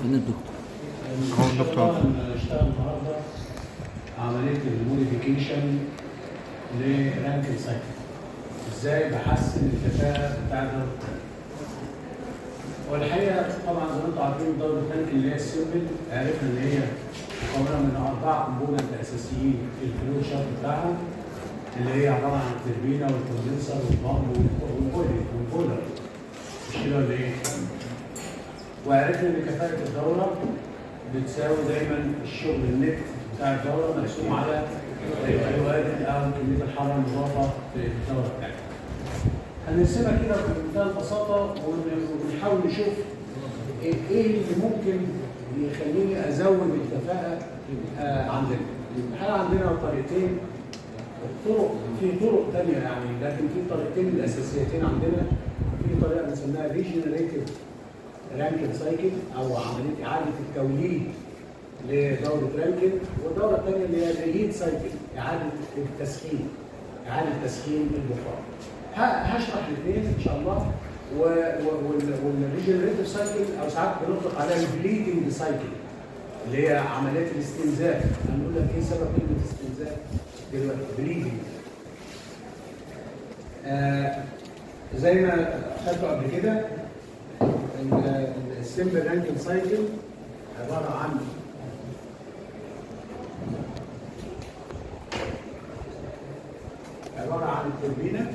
فين الدكتور؟ هو الدكتور. اشتغل النهارده عمليه الموديفيكيشن لرانكن سايكل ازاي بحسن الكفاءه بتاع دوره والحقيقه طبعا زي ما انتم عارفين دوره التانك اللي هي السيمبل عرفنا ان هي مكونه من اربع كومبوننت اساسيين في الفلو شارت بتاعها اللي هي عباره عن التربينه والكوندنسر والبامب والبويلر والبويلر مش كده ولا ايه؟ وعرفنا ان كفاءه الدوره بتساوي دايما الشغل النت بتاع الدوره مقسوم على الوارد او كميه الحراره المضافه في الدوره بتاعتها. هنرسمها كده بمنتهى البساطه ون- ونحاول نشوف ايه إيه اللي ممكن يخليني ازود الكفاءه آه، عندنا. الحقيقه عندنا طريقتين طرق في طرق تانية يعني لكن في طريقتين الاساسيتين عندنا في طريقه بنسميها ريجنريتيف رانكن سايكل او عمليه اعاده التوليد لدوره رانكن والدوره الثانيه اللي هي الريهيت سايكل اعاده التسخين اعاده تسخين البخار ه- هشرح الاثنين ان شاء الله والريجنريتيف سايكل او ساعات بنطلق عليها البليدنج سايكل اللي هي عمليات الاستنزاف هنقول لك ايه سبب كلمه استنزاف دلوقتي بليدنج آه زي ما خدته قبل كده السمبل رانكن سايكل عباره عن عباره عن التوربينه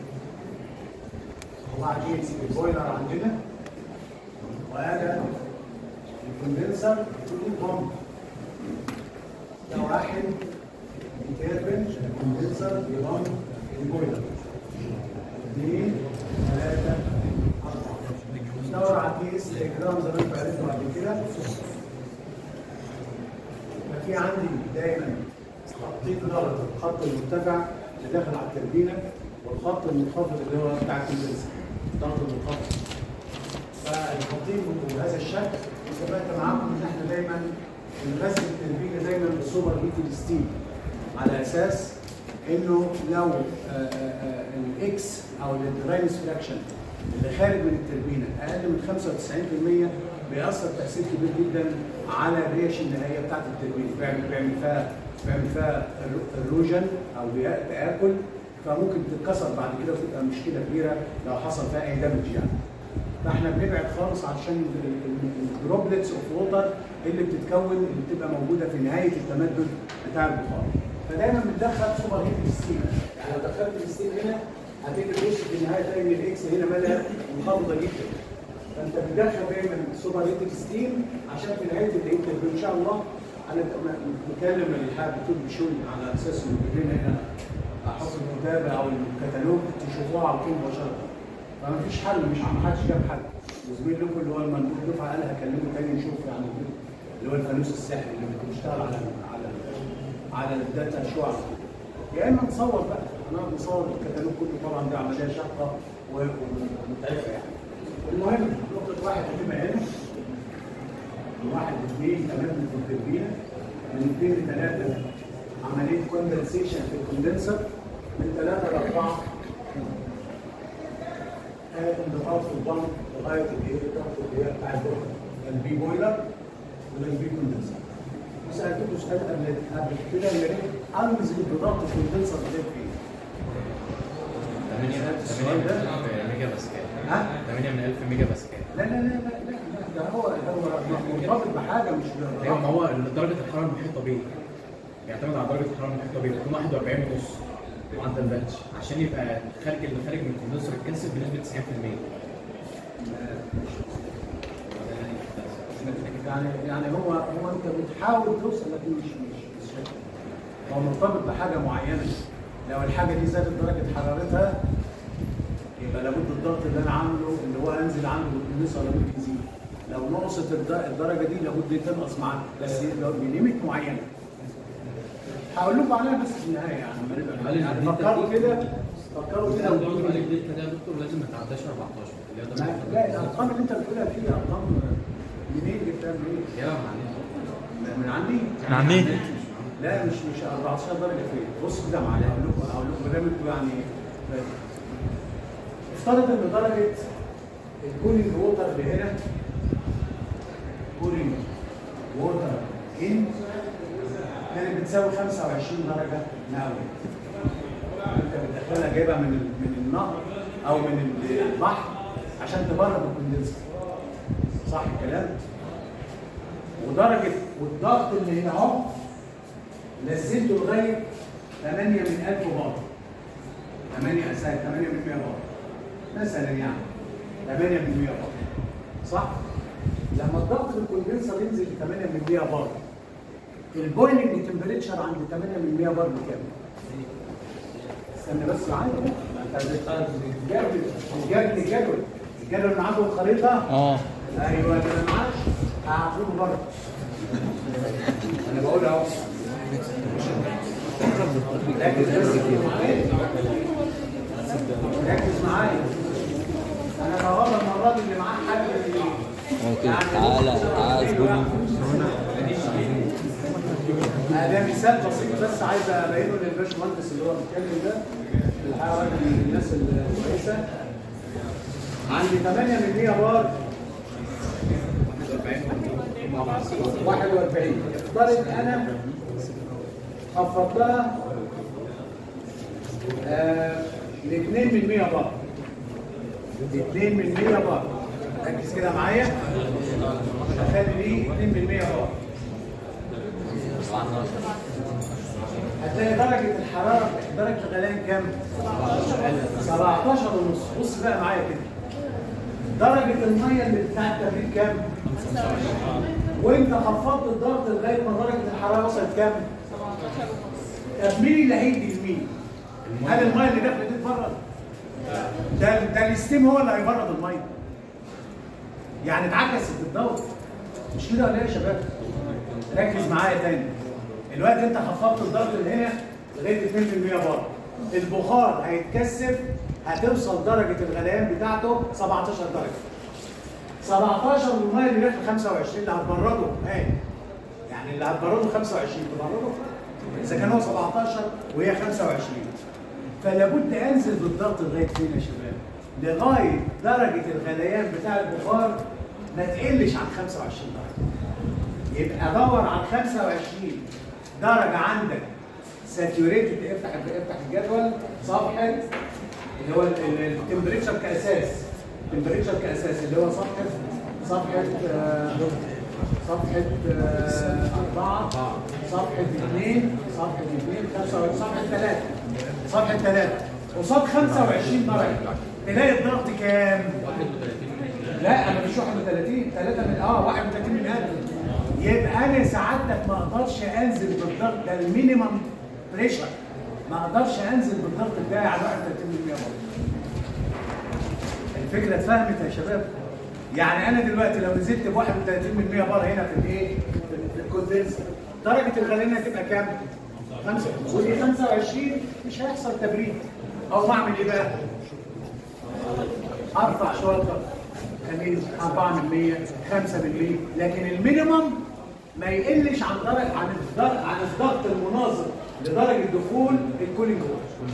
وبعدين البويلر عندنا وهذا الكوندنسر والبامب ده واحد يتربن الكوندنسر يبامب البويلر اثنين ثلاثه اربعه ندور على الكيس اجرام زي ما انتم عرفتوا قبل كده ففي عندي دايما خطين ضغط الخط المرتفع اللي داخل على التربينه والخط المنخفض اللي هو بتاع الكوندنسر الضغط المنخفض فالخطين بهذا الشكل وثبت معاكم ان احنا دايما بنغسل التربينه دايما بسوبر هيتد ستيم على اساس انه لو آه، آه، آه، الاكس او الدراينس فراكشن اللي خارج من التربينه اقل من 95% بيأثر تأثير كبير جدا على الريش النهائيه بتاعت التربينه بيعمل بيعمل فيها بيعمل فيها اروجن او بيا- تآكل فممكن تتكسر بعد كده وتبقى مشكله كبيره لو حصل فيها اي دامج يعني. فاحنا بنبعد خالص عشان الدروبلتس اوف ووتر اللي بتتكون اللي بتبقى موجوده في نهايه التمدد بتاع البخار. فدايما بندخل سوبر هيت ستيم يعني لو دخلت الستيم هنا هتيجي تبص في النهايه تلاقي ان الاكس هنا مدى منخفضه جدا. فانت بتدخل دايما سوبر هيت ستيم عشان في نهايه الهيت ان شاء الله انا نكلم الحاج دكتور بشوي على اساس انه بيجي هنا احط الكتابه او الكتالوج تشوفوه على طول مباشره. فما فيش حل مش ما حدش جاب حل وزميل لكم اللي هو المندوب دفعه قال هكلمه تاني نشوف يعني اللي هو الفانوس السحري اللي بيشتغل على على على الداتا شو على طول. يا اما نصور بقى هنقعد نصور الكتالوج كله طبعا دي عمليه شاقه و- ومتعبه يعني. المهم نقطه واحد هتبقى هنا من واحد لاثنين تمام في التربينه من اثنين لثلاثه عمليه كوندنسيشن في الكوندنسر من ثلاثه لاربعه انضغاط في البنك لغايه الايه الضغط اللي هي بتاع البويلر البي بويلر والبي كوندنسر وسالتكم سؤال قبل قبل كده يا ريت انزل بضغط الكوندنسر ده فين؟ 8 السؤال ده؟ ميجا باسكال ها؟ 8 من 1000 ميجا باسكال لا لا لا لا لا لا، ده هو هو مرتبط بحاجه مش ايوه ما هو درجه الحراره المحيطه بيه بيعتمد على درجه الحراره المحيطه بيه بتكون 41 ونص معدل باتش عشان يبقى الخارج اللي خارج من الكوندنسر يتكثف بنسبه 90% يعني يعني هو هو انت بتحاول توصل لكن مش مش مش هو مرتبط بحاجه معينه لو الحاجه دي زادت درجه حرارتها يبقى لابد الضغط اللي انا عامله اللي هو انزل عنده بالنسبه لابد يزيد لو نقصت الد- الدرجه دي لابد تنقص معاك بس لو بليميت معينه هقول لكم عليها بس في النهايه يعني لما نبقى هل يعني الجديد فكروا كده فكروا كده الدكتور وتقولوا لي. الجديد كده يا دكتور لازم ما تعداش 14 اللي هو ما- ده لا الارقام اللي انت بتقولها دي ارقام منين جبتها منين؟ يا معلش من عندي؟ من عندي؟ لا مش مش 14 درجه فين بص كده معايا هقول لكم هقول لكم ما دام انتوا يعني افترض ان درجه الكولينج ووتر اللي هنا بورينج ووتر ان كانت بتساوي 25 درجه مئويه انت بتدخلها جايبها من ال- من النهر او من البحر عشان تبرد الكوندنسر صح الكلام ودرجه والضغط اللي هنا اهو نزلته لغايه 8 من 1000 بار 8 اساس 8 من 100 بار مثلا يعني 8 من 100 بار صح لما الضغط في الكوندنسر ينزل ل 8 من 100 بار البويلنج تمبريتشر عند 8 من 100 بار بكام؟ استنى بس معايا انت الجدول الجدول الجدول الجدول اللي عنده الخريطه اه ايوه ده انا معاش هعطيه بره انا بقول اهو ركز بس معايا ركز معايا انا بقول المره دي اللي معاه حد اللي اوكي تعالى تعالى اصبرني آه، ده مثال بسيط بس عايز ابينه للباشمهندس اللي هو بيتكلم ده الحقيقه راجل من الناس الكويسه عندي 8 من 100 بار 41 افترض انا خفضتها آه ل 2 من 100 بار 2 من 100 بار ركز كده معايا اخلي دي 2 من 100 بار هتلاقي درجة الحرارة درجة الغليان كام؟ 17 ونص بص بقى معايا كده درجة المية اللي بتاع التبريد كام؟ وانت خفضت الضغط لغاية ما درجة الحرارة وصلت كام؟ طب مين اللي هيدي لمين؟ هل المية اللي داخلة دي تبرد؟ ده ده الاستيم هو اللي هيبرد المية يعني اتعكست الضغط مش كده ولا ايه يا شباب؟ ركز معايا تاني دلوقتي انت خفضت الضغط اللي هنا لغايه 2% بار البخار هيتكثف هتوصل درجه الغليان بتاعته 17 درجه 17 والميه اللي داخل 25 اللي هتبرده اهي يعني اللي هتبرده 25 تبرده اذا كان هو 17 وهي 25 فلابد انزل بالضغط لغايه فين يا شباب؟ لغايه درجه الغليان بتاع البخار ما تقلش عن 25 درجه يبقى دور على 25 درجة عندك ساتيوريتد افتح افتح الجدول صفحة اللي هو التمبريتشر كأساس التمبريتشر كأساس اللي هو صفحة صفحة آه، صفحة آه، أربعة صفحة اثنين صفحة اثنين خمسة وعشرين صفحة ثلاثة صفحة ثلاثة قصاد 25 درجة تلاقي الضغط كام؟ لا انا مش 31 3 من اه 31 من 1000 يبقى انا سعادتك ما اقدرش انزل بالضغط ده المينيمم بريشر ما اقدرش انزل بالضغط بتاعي على 31 من 100 برضه الفكره اتفهمت يا شباب يعني انا دلوقتي لو نزلت ب 31 من 100 بار هنا في الايه في الكوندنسر درجه الغليان هتبقى كام؟ خمسة ودي 25 مش هيحصل تبريد او اعمل ايه بقى؟ ارفع شويه الضغط خليه 4 من 100 5 من 100 لكن المينيمم ما يقلش عن درجه عن الضغط عن الضغط المناظر لدرجه دخول الكولينج ووتر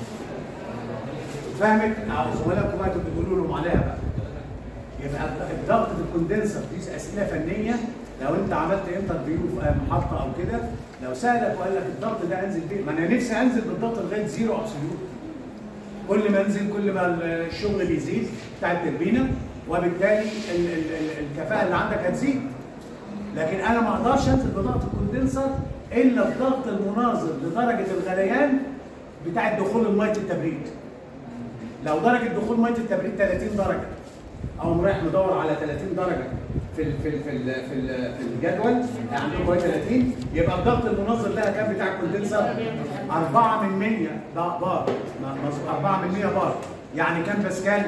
فاهمك؟ أو زملائكم بقى تبقوا تقولوا لهم عليها بقى يبقى الضغط في الكوندنسر دي اسئله فنيه لو انت عملت انترفيو في محطه او كده لو سالك وقال لك الضغط ده انزل بيه ما انا نفسي انزل بالضغط لغايه زيرو ابسوليوت كل ما انزل كل ما الشغل بيزيد بتاع التربينه وبالتالي ال- ال- ال- الكفاءه اللي عندك هتزيد لكن انا ما اقدرش انزل بضغط الكوندنسر الا الضغط المناظر لدرجه الغليان بتاع دخول الميه التبريد لو درجه دخول ميه التبريد 30 درجه او رايح مدور على 30 درجه في ال في ال في ال في, ال في الجدول عندكم هو 30 يبقى الضغط المناظر لها كام بتاع الكوندنسر 4 من 100 ده بار م- مظبوط 4 من 100 بار يعني كام باسكال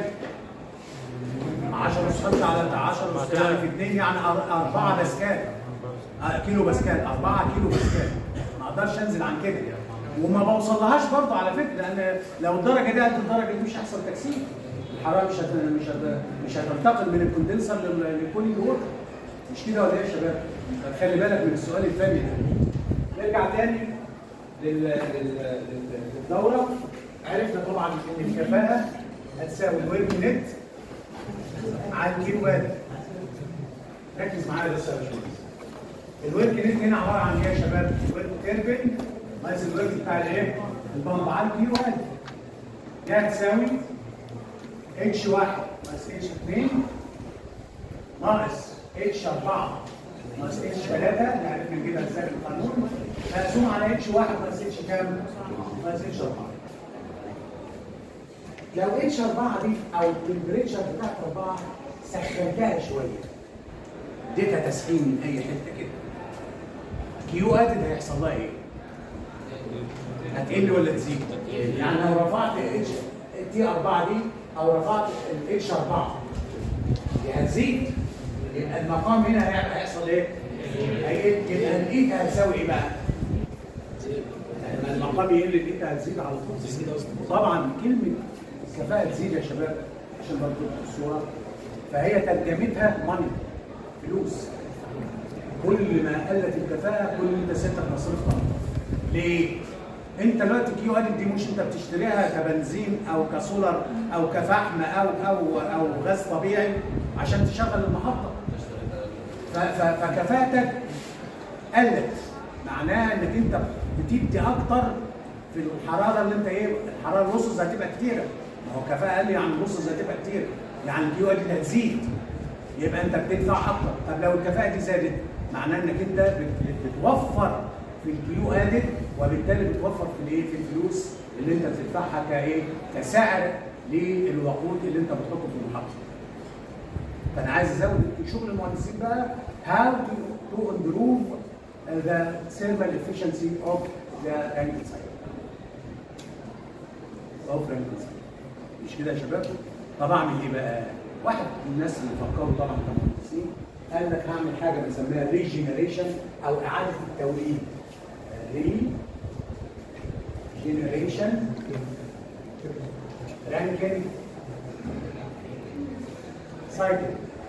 10 نسخات على 10 نسخات يعني في 2 يعني 4 باسكال آه، كيلو باسكال 4 كيلو باسكال ما اقدرش انزل عن كده وما بوصلهاش برضه على فكره لان لو الدرجه دي قد الدرجه دي مش هيحصل تكثيف الحراره مش هت... مش هت... مش هتنتقل من الكوندنسر لل- للكولينج ووتر مش كده ولا ايه يا شباب؟ خلي بالك من السؤال الثاني ده نرجع تاني لل... لل... لل... للدوره عرفنا طبعا ان الكفاءه هتساوي الورك نت على الكيلو وات ركز معايا بس يا باشمهندس الورك نت هنا عباره عن ايه يا شباب؟ الورك تيربن ناقص الورك بتاع الايه؟ البامب على الكيو واحد دي هتساوي اتش 1 ناقص اتش 2 ناقص اتش 4 ناقص اتش 3 نعرف نجيبها ازاي بالقانون مقسوم على اتش 1 ناقص اتش كام؟ ناقص اتش 4 لو اتش 4 دي او التمبريتشر بتاعت 4 سخنتها شويه اديتها تسخين من اي حته كده كيو ادد هيحصل لها ايه؟ هتقل ولا تزيد؟ يعني لو رفعت اتش تي 4 دي او رفعت الاتش 4 دي هتزيد يبقى المقام هنا هيعمل- هيحصل ايه؟ هيقل يبقى الايد هتساوي ايه بقى؟ لما المقام يقل الايد هتزيد على طول طبعا كلمه الكفاءه تزيد يا شباب عشان برضه الصوره فهي ترجمتها ماني فلوس كل ما قلت الكفاءه كل ما انت سيادتك مصروفها ليه؟ انت دلوقتي كيو ادد دي مش انت بتشتريها كبنزين او كسولر او كفحم او او او غاز طبيعي عشان تشغل المحطه ف- ف- فكفاءتك قلت معناها انك انت بتدي اكتر في الحراره اللي انت ايه الحراره الوسط هتبقى كتيره ما هو كفاءه اقل يعني الوسط هتبقى كتير يعني الكيو ادد هتزيد يبقى انت بتدفع اكتر طب لو الكفاءه دي زادت معناه انك انت بت- بتوفر في الكيو ادد وبالتالي بتوفر في الايه في الفلوس اللي انت بتدفعها كايه كسعر للوقود اللي انت بتحطه في المحطه فانا عايز ازود شغل المهندسين بقى how to, to improve the thermal efficiency of the Rankine cycle. of Rankine cycle. مش كده يا شباب؟ طب اعمل ايه بقى؟ واحد من الناس اللي فكروا طبعا كمهندسين قال لك هعمل حاجه بنسميها ريجنريشن او اعاده التوليد. ري جنريشن رانكن سايكل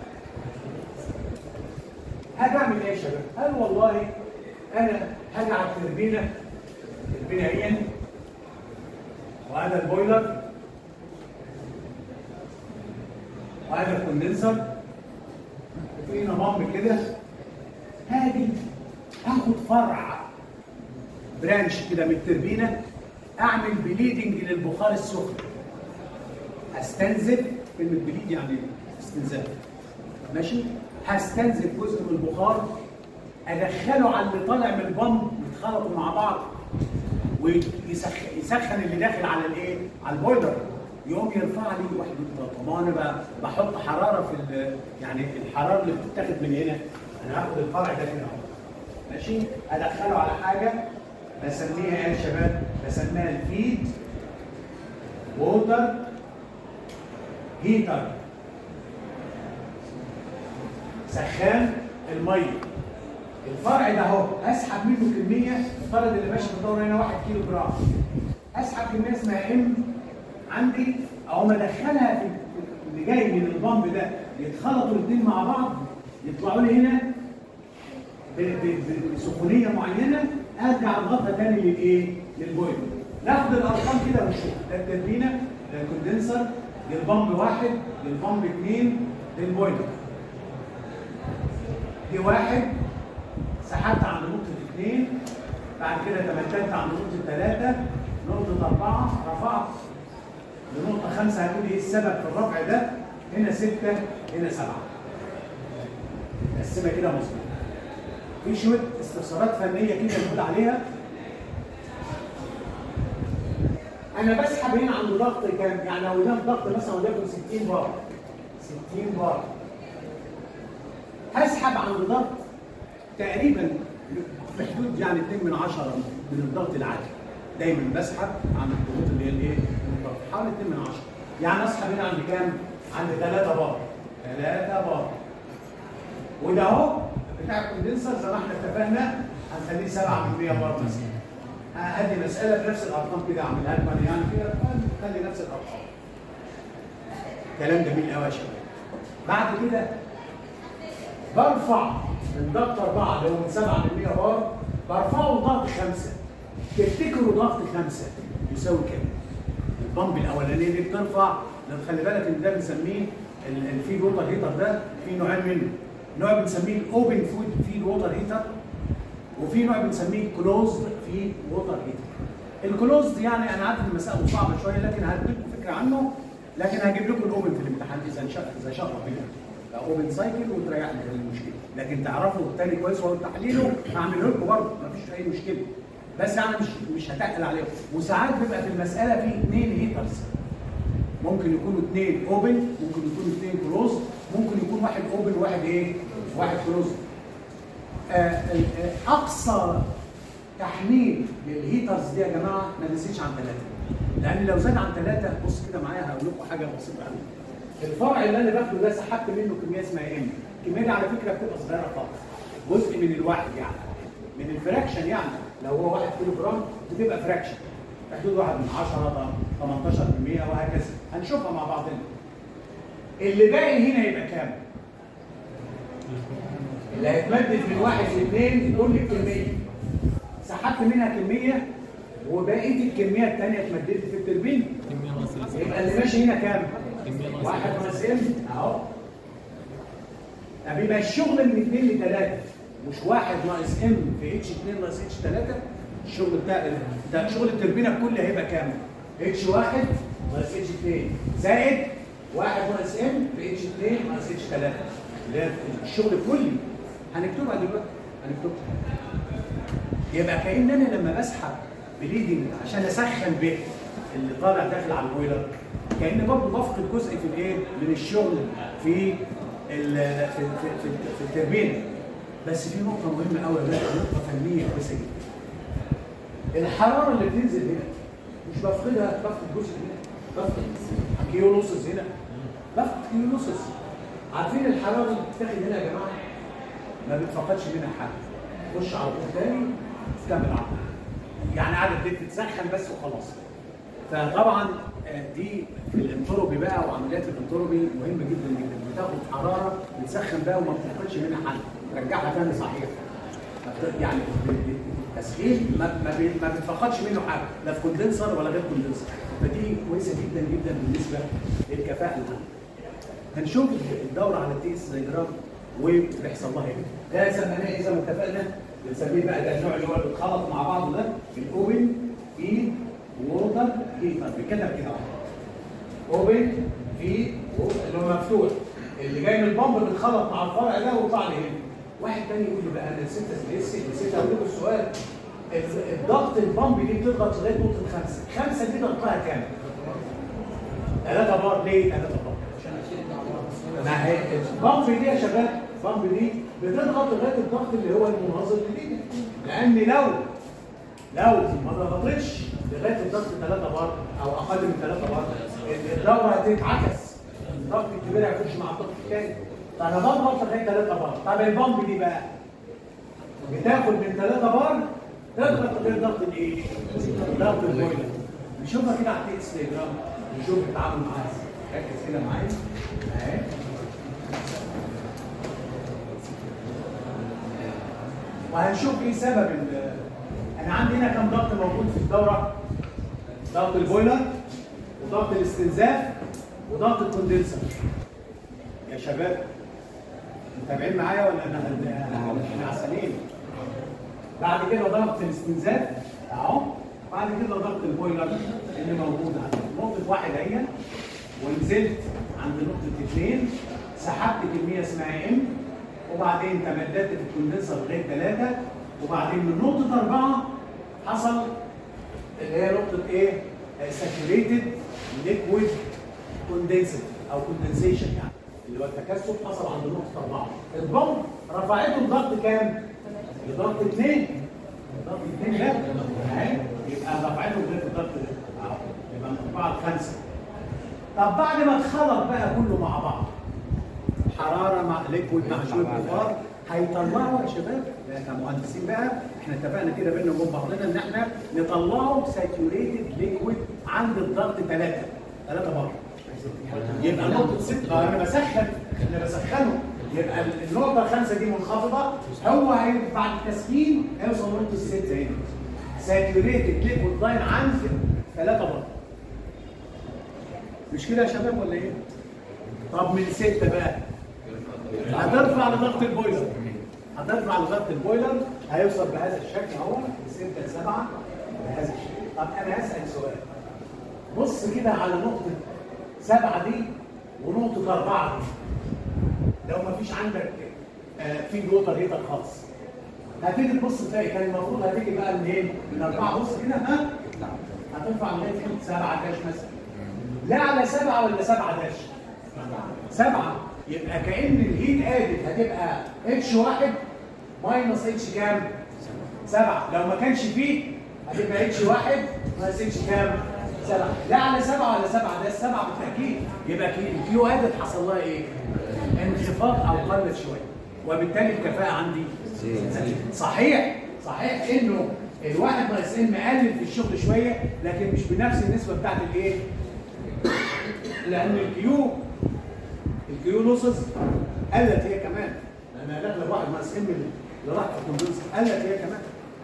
هاجي اعمل ايه يا شباب؟ قال والله انا هاجي على التربينه التربينه هي وهذا البويلر وهذا الكوندنسر وفي هنا بامب كده هاجي هاخد فرع برانش كده من التربينه اعمل بليدنج للبخار السخن استنزف كلمه بليد يعني استنزاف ماشي هستنزف جزء من البخار ادخله على اللي طالع من البمب يتخلطوا مع بعض ويسخن اللي داخل على الايه على البويلر يقوم يرفع لي وحده طب انا بقى بحط حراره في ال- يعني الحراره اللي بتتاخد من هنا انا هاخد الفرع ده هنا اهو ماشي ادخله على حاجه بسميها ايه يا شباب بسميها الفيد ووتر هيتر سخان الميه الفرع ده اهو اسحب منه كميه الفرد اللي ماشي في الدوره هنا 1 كيلو جرام اسحب كميه اسمها ام عندي او ادخلها في اللي جاي من البامب ده يتخلطوا الاثنين مع بعض يطلعوا لي هنا ب- ب- بسخونيه معينه ارجع اضغطها تاني للايه؟ للبويلر ناخد الارقام كده ونشوف ده التربينه ده الكوندنسر للبامب واحد للبامب اثنين للبويلر دي واحد سحبت عند نقطة اثنين بعد كده تمددت عند نقطة ثلاثة نقطة أربعة رفعت لنقطة خمسة هتقول إيه السبب في الرفع ده؟ هنا ستة هنا سبعة. نقسمها كده مظبوط. في شوية استفسارات فنية كده نقول عليها. أنا بسحب هنا عند ضغط كام؟ يعني لو ده الضغط مثلا وليكن 60 بار. 60 بار. هسحب عند ضغط تقريبا في حدود يعني 2 من 10 من الضغط العادي دايما بسحب عن الضغوط اللي هي الايه؟ المنخفضة. حوالي 2 من 10 يعني اسحب هنا عند كام؟ عند 3 بار 3 بار وده اهو بتاع الكوندنسر زي ما احنا اتفقنا هنخليه 7 من 100 بار مثلا هدي مساله بنفس الارقام كده اعملها لكم أنا يعني كده خلي نفس الارقام كلام جميل قوي يا شباب بعد كده برفع من ضغط 4 اللي هو من 7 ل 100 بار برفعه لضغط 5 تفتكروا ضغط 5 يساوي كام؟ البامب الاولانيه دي بترفع لو خلي بالك ان ده بنسميه ال- الفيد ووتر هيتر ده في نوعين منه نوع بنسميه الاوبن فود فيد ووتر هيتر وفي نوع بنسميه كلوزد فيد ووتر هيتر الكلوزد يعني انا عارف ان المساله صعبه شويه لكن هديكم فكره عنه لكن هجيب لكم الاوبن في الامتحان اذا شاء اذا شاء ربنا اوبن سايكل وتريحنا من المشكله لكن تعرفوا التاني كويس وهو تحليله هعمله لكم برضه مفيش اي مشكله بس يعني مش مش هتقل عليهم وساعات بيبقى في المساله في اثنين هيترز ممكن يكونوا اثنين اوبن ممكن يكونوا اثنين كلوز ممكن يكون واحد اوبن واحد ايه واحد كلوز آه ال- آه، اقصى تحميل للهيترز دي يا جماعه ما نزيدش عن ثلاثه لان لو زاد عن ثلاثه بص كده معايا هقول لكم حاجه بسيطه قوي الفرع اللي انا باخده ده سحبت منه كميه اسمها ام الكميه دي على فكره بتبقى صغيره خالص جزء من الواحد يعني من الفراكشن يعني لو هو 1 كيلو جرام بتبقى فراكشن في حدود 1 من 10 18% وهكذا هنشوفها مع بعضنا اللي باقي هنا يبقى كام؟ اللي هيتمدد من واحد لاثنين كل الكميه سحبت منها كميه وبقيه الكميه الثانيه اتمددت في التربين كمية ناقصة يبقى اللي ماشي هنا كام؟ كمية ناقصة واحد ناقص ام اهو طب يبقى الشغل من 2 ل 3 مش واحد ناقص ام في اتش 2 ناقص اتش 3 الشغل بتاع ده شغل التربينه الكلي هيبقى كام؟ اتش 1 ناقص اتش 2 زائد واحد ناقص ام في اتش 2 ناقص اتش 3 اللي هي الشغل الكلي هنكتبها دلوقتي هنكتبها يبقى كأن انا لما بسحب بليدنج عشان اسخن به اللي طالع داخل على البويلر كأن برضه بفقد جزء في الايه؟ من الشغل في ال في في في, في التربينه بس في نقطة مهمة قوي يا باشا نقطة فنية كويسة جدا. الحرارة اللي بتنزل هنا مش بفقدها بفقد جزء هنا بفقد كيولوسس هنا بفقد كيولوسس عارفين الحرارة اللي بتتاخد هنا يا جماعة؟ ما بتفقدش منها حاجة خش على طول تاني تكمل على طول. يعني قاعدة بتتسخن بس وخلاص فطبعا آه، دي في الانتروبي بقى وعمليات الانتروبي مهمه جدا جدا بتاخد حراره بتسخن بقى وما بتفقدش منها حاجه ترجعها تاني صحيح ما بت- يعني التسخين ما ما بي- ما بتفقدش منه حاجه لا في كوندنسر ولا غير كوندنسر فدي كويسه جدا جدا بالنسبه للكفاءه اللي عندنا. هنشوف الدوره على التي اس دايجرام وبيحصل لها ايه ده سميناه ايه زي ما اتفقنا بنسميه بقى ده النوع اللي هو بيتخلط مع بعضه ده الاوبن فيد ووتر هيتر بيتكلم كده اوبن فيد ووتر اللي هو مفتوح اللي جاي من البامب بيتخلط مع الفرع ده ويطلع لي هنا واحد تاني يقول لي بقى انا نسيت نسيت نسيت اقول لكم السؤال ال- الضغط البامب دي بتضغط لغايه نقطه خمسه خمسه دي ضغطها كام؟ 3 بار ليه 3 بار؟ ما هي البامب دي يا شباب البامب دي بتضغط لغايه الضغط اللي هو المناظر لدي لان لو لو ما ضغطتش لغايه الضغط 3 بار او اقل من 3 بار الدوره هتتعكس الضغط الكبير هيخش مع الضغط الثاني فانا بضغط لغايه 3 بار طب البامب دي بقى بتاخد من 3 بار تضغط غير ضغط الايه؟ ضغط البويلر نشوفها كده على الانستجرام نشوف التعامل معاها ازاي ركز كده معايا اهي وهنشوف ايه سبب ال- انا عندي هنا كام ضغط موجود في الدوره ضغط البويلر وضغط الاستنزاف وضغط الكوندنسر يا شباب متابعين معايا ولا انا احنا عسلين بعد كده ضغط الاستنزاف اهو بعد كده ضغط البويلر اللي موجود عندي نقطه واحد اهي ونزلت عند نقطه اثنين سحبت كميه اسمها ام وبعدين تمددت في الكوندنسر لغايه ثلاثه وبعدين من نقطه اربعه حصل اللي هي نقطه ايه؟ ساتوريتد ليكويد كوندنسر او كوندنسيشن يعني اللي هو التكثف حصل عند نقطه اربعه البمب رفعته لضغط كام؟ لضغط اثنين ضغط اثنين لا اهي يبقى رفعته لغايه الضغط ده اهو يبقى من اربعه لخمسه طب بعد ما اتخلط بقى كله مع بعض حراره مع ليكويد مع شويه بخار هيطلعوا يا شباب ده كمهندسين بقى احنا اتفقنا كده بينا وبين بعضنا ان احنا نطلعه ساتوريتد ليكويد عند الضغط 3 3 بره يبقى نقطه 6 اه انا بسخن انا بسخنه يبقى النقطه الخامسه دي منخفضه هو هي بعد التسخين هيوصل لنقطه 6 هنا ساتوريتد ليكويد لاين عند 3 بره مش كده يا شباب ولا ايه؟ طب من 6 بقى هترفع لضغط البويلر هترفع لضغط البويلر هيوصل بهذا الشكل اهو ستة سبعة بهذا الشكل طب انا هسأل سؤال بص كده على نقطة سبعة دي ونقطة أربعة دي لو ما فيش عندك آه، في ووتر هيتر خالص هتيجي تبص تلاقي كان المفروض هتيجي بقى منين؟ من أربعة بص كده ها هترفع لغاية فين؟ سبعة داش مثلا لا على سبعة ولا سبعة داش؟ سبعة يبقى كأن الهيت ادت هتبقى اتش واحد ماينس اتش كام؟ سبعة لو ما كانش فيه هتبقى اتش واحد ماينس اتش كام؟ سبعة لا على سبعة ولا سبعة ده السبعة بالتأكيد يبقى كي- الكيو ادت حصل لها ايه؟ انخفاض او قلت شوية وبالتالي الكفاءة عندي صحيح صحيح انه الواحد ناقص ام قلل في الشغل شوية لكن مش بنفس النسبة بتاعت الايه؟ لان الكيو الكيو لوسز قلت هي كمان لان اغلب واحد ناقص ام اللي راح في الكوندنس قلت هي كمان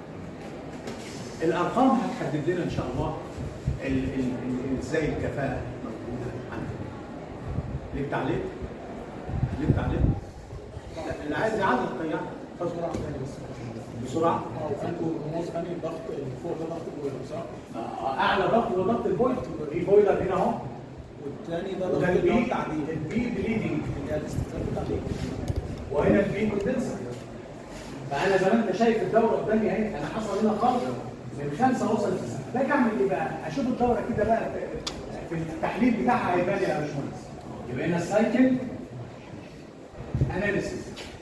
الارقام هتحدد لنا ان شاء الله ال- ال- ال- ازاي الكفاءه موجوده عندنا ليه تعليق؟ ليه تعليق؟ لا، اللي عايز يعلق طيب بسرعه بسرعه انتوا رموز انهي الضغط اللي فوق ده ضغط البويلر صح؟ آه، اعلى ضغط هو ضغط البويلر في بويلر هنا اهو والثاني ده ضغط وده اللي هو البي التعديل البي بليدنج اللي هي الاستثناء التعديل وهنا البي كوندنسر فانا زي ما انت شايف الدوره قدامي اهي انا حصل هنا خالص من خمسه اوصل لتسعه باجي اعمل ايه بقى؟ اشوف الدوره كده بقى في- في التحليل بتاعها هيبان لي يا باشمهندس يبقى هنا السايكل اناليسيس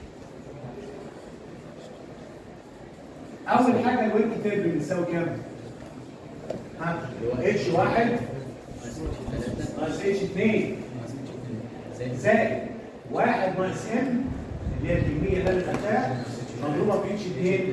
اول حاجه الويك تيرم بيساوي كام؟ ها اتش واحد ناقص اتش 2 زائد واحد ناقص ام اللي هي الكميه اللي انا خدتها مضروبه في اتش 2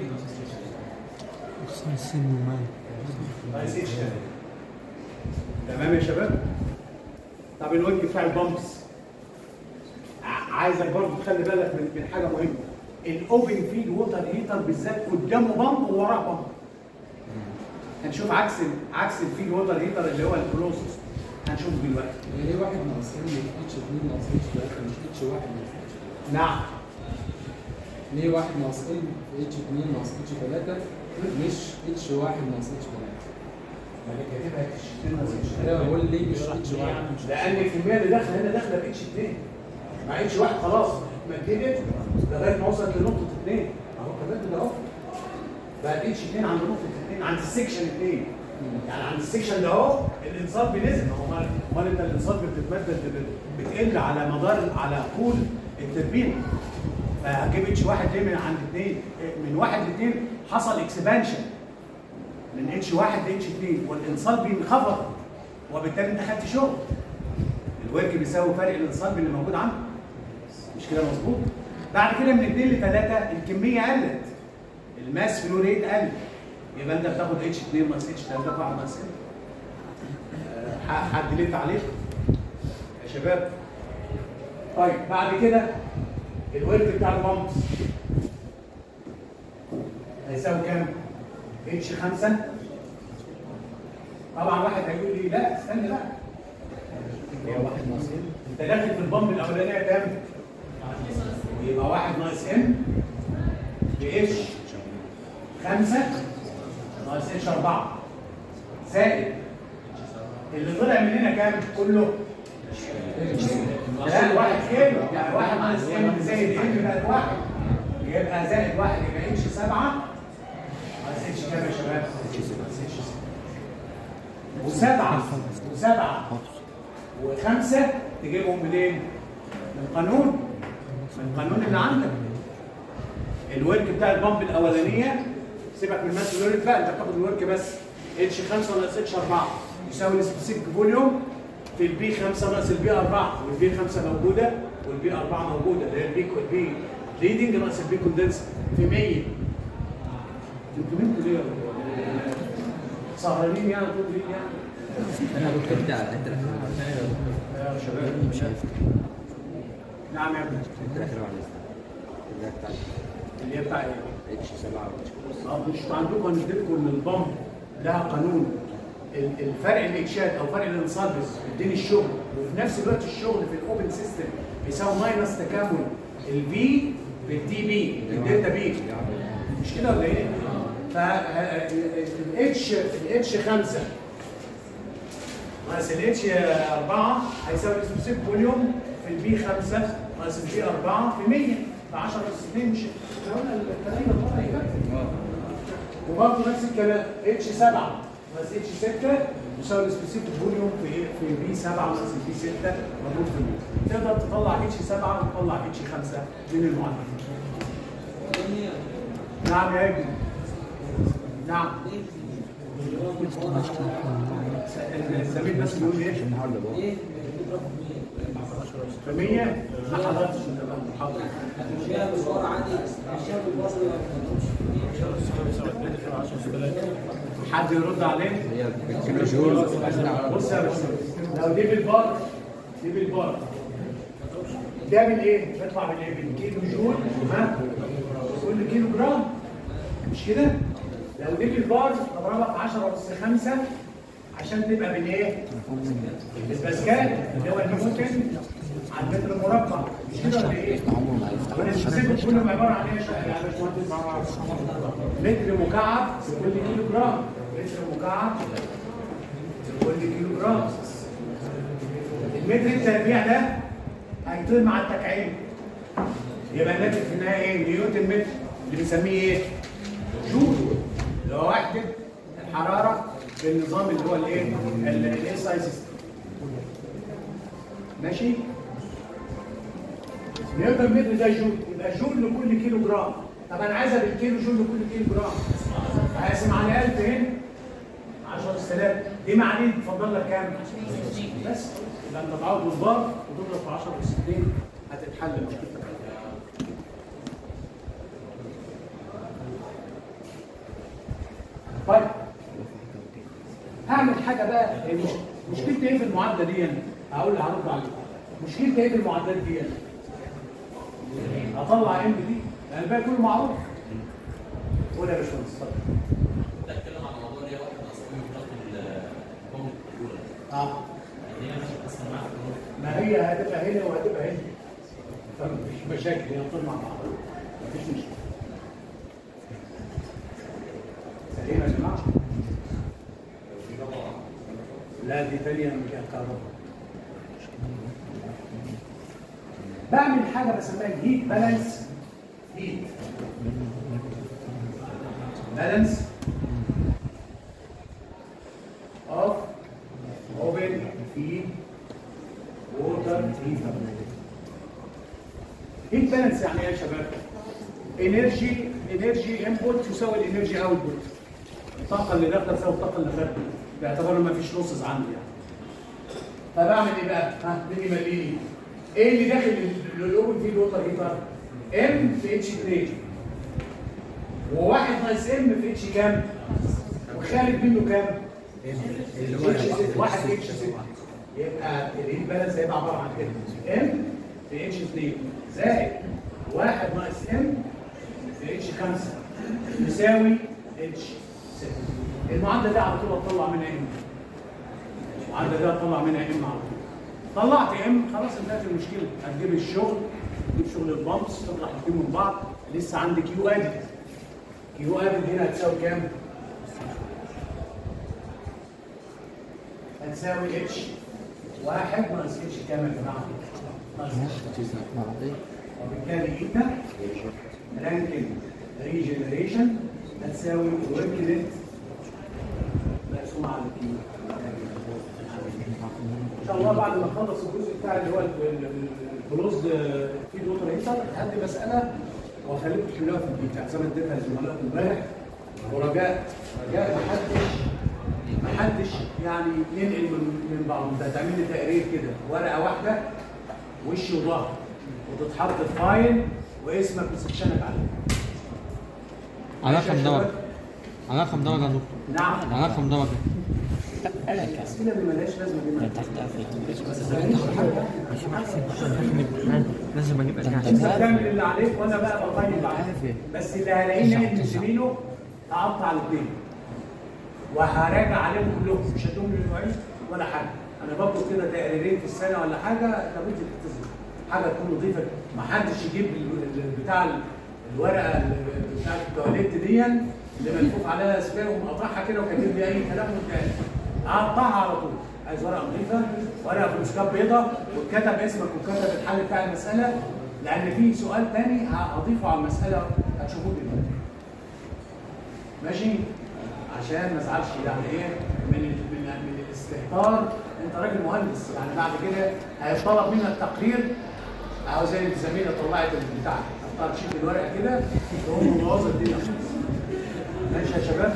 ناقص اتش 3 تمام يا شباب؟ طب الويك بتاع البامبس ع- عايزك برضه تخلي بالك من من حاجه مهمه الاوبن فيد ووتر هيتر بالذات قدامه بامب ووراه بامب هنشوف عكس ال- عكس الفيد ووتر هيتر اللي هو الكلوزست هنشوفه دلوقتي ليه واحد ناقص ام في اتش 2 ناقص اتش 3 مش اتش واحد ناقص اتش 3 نعم ليه واحد ناقص ام في اتش 2 ناقص اتش 3 مش اتش واحد ناقص اتش 3 ما هي كاتبها اتش 2 ناقص اتش 3 انا بقول ليه مش اتش واحد لان الكميه اللي داخله هنا داخله ب اتش 2 مع اتش 1 خلاص مددت لغايه ما وصلت لنقطه 2 اهو كمان ده اهو بقى اتش 2 عند نقطه 2 عند السكشن 2 يعني عند السكشن ده اهو الانصاف بنزل هو امال امال انت الانصاف بتتمدد بت- بتقل على مدار على طول التربين فهجيب اتش 1 ليه من عند 2 من 1 ل 2 حصل اكسبانشن من اتش 1 ل اتش 2 والانصاف بينخفض وبالتالي انت خدت شغل الورك بيساوي فرق الانصاب اللي موجود عندك مش كده مظبوط بعد كده من 2 ل 3 الكميه قلت الماس فلو ريت قل يبقى انت بتاخد اتش 2 ناقص اتش 3 واحد ناقص ام آه، حد ليه تعليق يا شباب طيب بعد كده الورك بتاع البامبس هيساوي كام؟ اتش 5 طبعا واحد هيقول لي لا استنى لا هي واحد ناقص ام انت داخل في البامب الاولانيه كام؟ يبقى واحد ناقص ام باتش خمسة ناقص اتش أربعة زائد اللي طلع من هنا كام؟ كله لا واحد كيلو يعني واحد ناقص ام زائد ام بقت واحد يبقى زائد واحد يبقى اتش سبعة ناقص اتش كام يا شباب؟ ناقص اتش سبعة وسبعة وسبعة وخمسة تجيبهم منين؟ من قانون من القانون اللي عندك الورك بتاع البامب الاولانيه سيبك من الماس فلوريد بقى انت بتاخد الورك بس اتش 5 ناقص اتش 4 يساوي السبيسيفيك فوليوم في البي 5 ناقص البي 4 والبي 5 موجوده والبي 4 موجوده اللي هي البي البي ريدنج ناقص البي كوندنسر في 100 انتوا منكم ليه يا ولاد؟ سهرانين يعني طول الليل يعني انا كنت على الحته الاخيره يا شباب مش شايف نعم يا ابني الحته الاخيره على اللي بتاع اللي هي بتاع ايه؟ اتش 7 واتش اه مش عندكم هنديلكم ان البامب لها قانون ال- الفرق الاتشات او فرق الانصابس بين الشغل وفي نفس الوقت الشغل في الاوبن سيستم بيساوي ماينس تكامل الفي بالتي بي الدلتا بي مش كده ولا ايه؟ فالاتش الاتش 5 ناقص الاتش 4 هيساوي السبسيب فوليوم في البي 5 ناقص البي 4 في 100 ف 10 اس 2 مش احنا قلنا الكلام ده المره اللي فاتت وبرضه نفس الكلام اتش 7 ناقص اتش 6 يساوي السبيسيفيك فوليوم في ايه في بي 7 ناقص بي 6 مضروب في المية. تقدر تطلع اتش 7 وتطلع اتش 5 من المعادله نعم يا ابني نعم الزميل بس بيقول ايه؟ في 100 ما حضرتش انت بقى المحاضره حد يرد عليه؟ هي بتجيب جول عايزين نعرف بص يا باشا لو دي بالبار دي بالبار ده بالايه؟ بيطلع بالايه؟ بالكيلو جول ها؟ كل كيلو جرام مش كده؟ لو دي بالبار اضربها في 10 اس 5 عشان تبقى بالايه؟ بالباسكال اللي هو النيوتن على المتر المربع مش كده ولا ايه؟ السيكل كله عباره عن ايه يا باشمهندس؟ متر مكعب لكل كيلو جرام متر مكعب لكل كيلو جرام المتر التربيع ده هيطير مع التكعيب يبقى الناتج في النهايه ايه؟ نيوتن متر اللي بنسميه ايه؟ جول اللي هو وحده الحراره بالنظام اللي هو الايه؟ الاس اي سيستم ماشي؟ نيوتن متر ده جول يبقى جول لكل كيلو جرام طب انا عايزها بالكيلو جول لكل كيلو جرام هقسم على 1000 هنا 10000 دي معنيه تفضل لك كام؟ بس يبقى انت تعوض بالبار وتضرب في 10 اس 2 هتتحل مشكلتك طيب هعمل حاجه بقى هي مش- مشكلتي ايه في المعادله دي؟ هقول هرد عليك مشكلتي ايه في المعادلات دي؟ اطلع ام دي لان الباقي كله معروف قول يا باشمهندس اتفضل بتكلم عن الموضوع اللي هو واحد اصلا من ضغط البومب الاولى اه هي مش هتأثر معاك في النقطة. ما هي هتبقى هنا وهتبقى هنا فمفيش مشاكل هي طول مع بعض مفيش مشكله سليم يا جماعه لا دي تانية من الكهرباء بعمل حاجه بسميها هيت بالانس هيت بالانس اوف اوبن فيد ووتر هيتر هيت بالانس يعني ايه يا شباب؟ انرجي انرجي انبوت تساوي الانرجي اوتبوت الطاقه اللي داخله تساوي الطاقه اللي خارجه باعتبار ما فيش لوسز عندي يعني فبعمل ايه بقى؟ ها مين يمليني؟ ايه اللي داخل الاوبن فيد ووتر هيتر؟ ام في اتش 2 وواحد ناقص ام في اتش كام؟ وخارج منه كام؟ اتش 6 واحد اتش 6 يبقى الهيت بالانس هيبقى عباره عن كده ام في اتش 2 زائد واحد ناقص ام في اتش 5 يساوي اتش 6 المعادله دي على طول اطلع منها ام المعادله دي اطلع منها ام على طول طلعت ام خلاص انتهت المشكله هتجيب الشغل تجيب شغل البامبس تطلع الاثنين من بعض لسه عندي كيو ادد كيو ادد هنا هتساوي كام؟ هتساوي اتش واحد ناقص اتش كام يا جماعه؟ ناقص اتش وبالتالي ايتا رانكينج ريجنريشن هتساوي ورك نت مقسوم على الكيو ان شاء الله بعد ما اخلص الجزء بتاع اللي هو الكلوز فيد ووتر هيتر هدي مساله واخليكم تحلوها في البيت زي ما اديتها لزملائكم امبارح ورجاء رجاء ما حدش ما حدش يعني ينقل من من بعض انت هتعمل لي تقرير كده ورقه واحده وش وظهر وتتحط في فايل واسمك وسكشنك عليه على ماشي يا كم شباب؟ درجة؟ على كم درجة يا دكتور؟ نعم على كم درجة؟ الاسئله اللي مالهاش لازمه دي ما لازم اجيب انت بتعمل اللي عليك وانا بقى بقيم بعدين بس اللي هلاقيه نايم من زميله هقطع الاثنين وهراجع عليهم كلهم مش هدوم للمعيد ولا حاجه انا بطلب كده تقريرين في السنه ولا حاجه لابد تلتزم حاجه تكون نظيفه ما حدش يجيب ال- ال- بتاع ال- الورقه ال- بتاعت التواليت دي اللي ملفوف عليها سبير ومقطعها كده وكاتب لي اي كلام وانتهى اقطعها على طول عايز ورقه نظيفه ورقه فلوسكاب بيضاء واتكتب اسمك واتكتب الحل بتاع المساله لان في سؤال تاني هضيفه على المساله هتشوفوه دلوقتي ماشي عشان ما ازعلش يعني ايه من ال- من من الاستهتار انت راجل مهندس يعني بعد كده هيطلب منك تقرير او زي الزميله طلعت البتاع تختار شيت الورقه كده تقوم مبوظه الدنيا خالص. ماشي يا شباب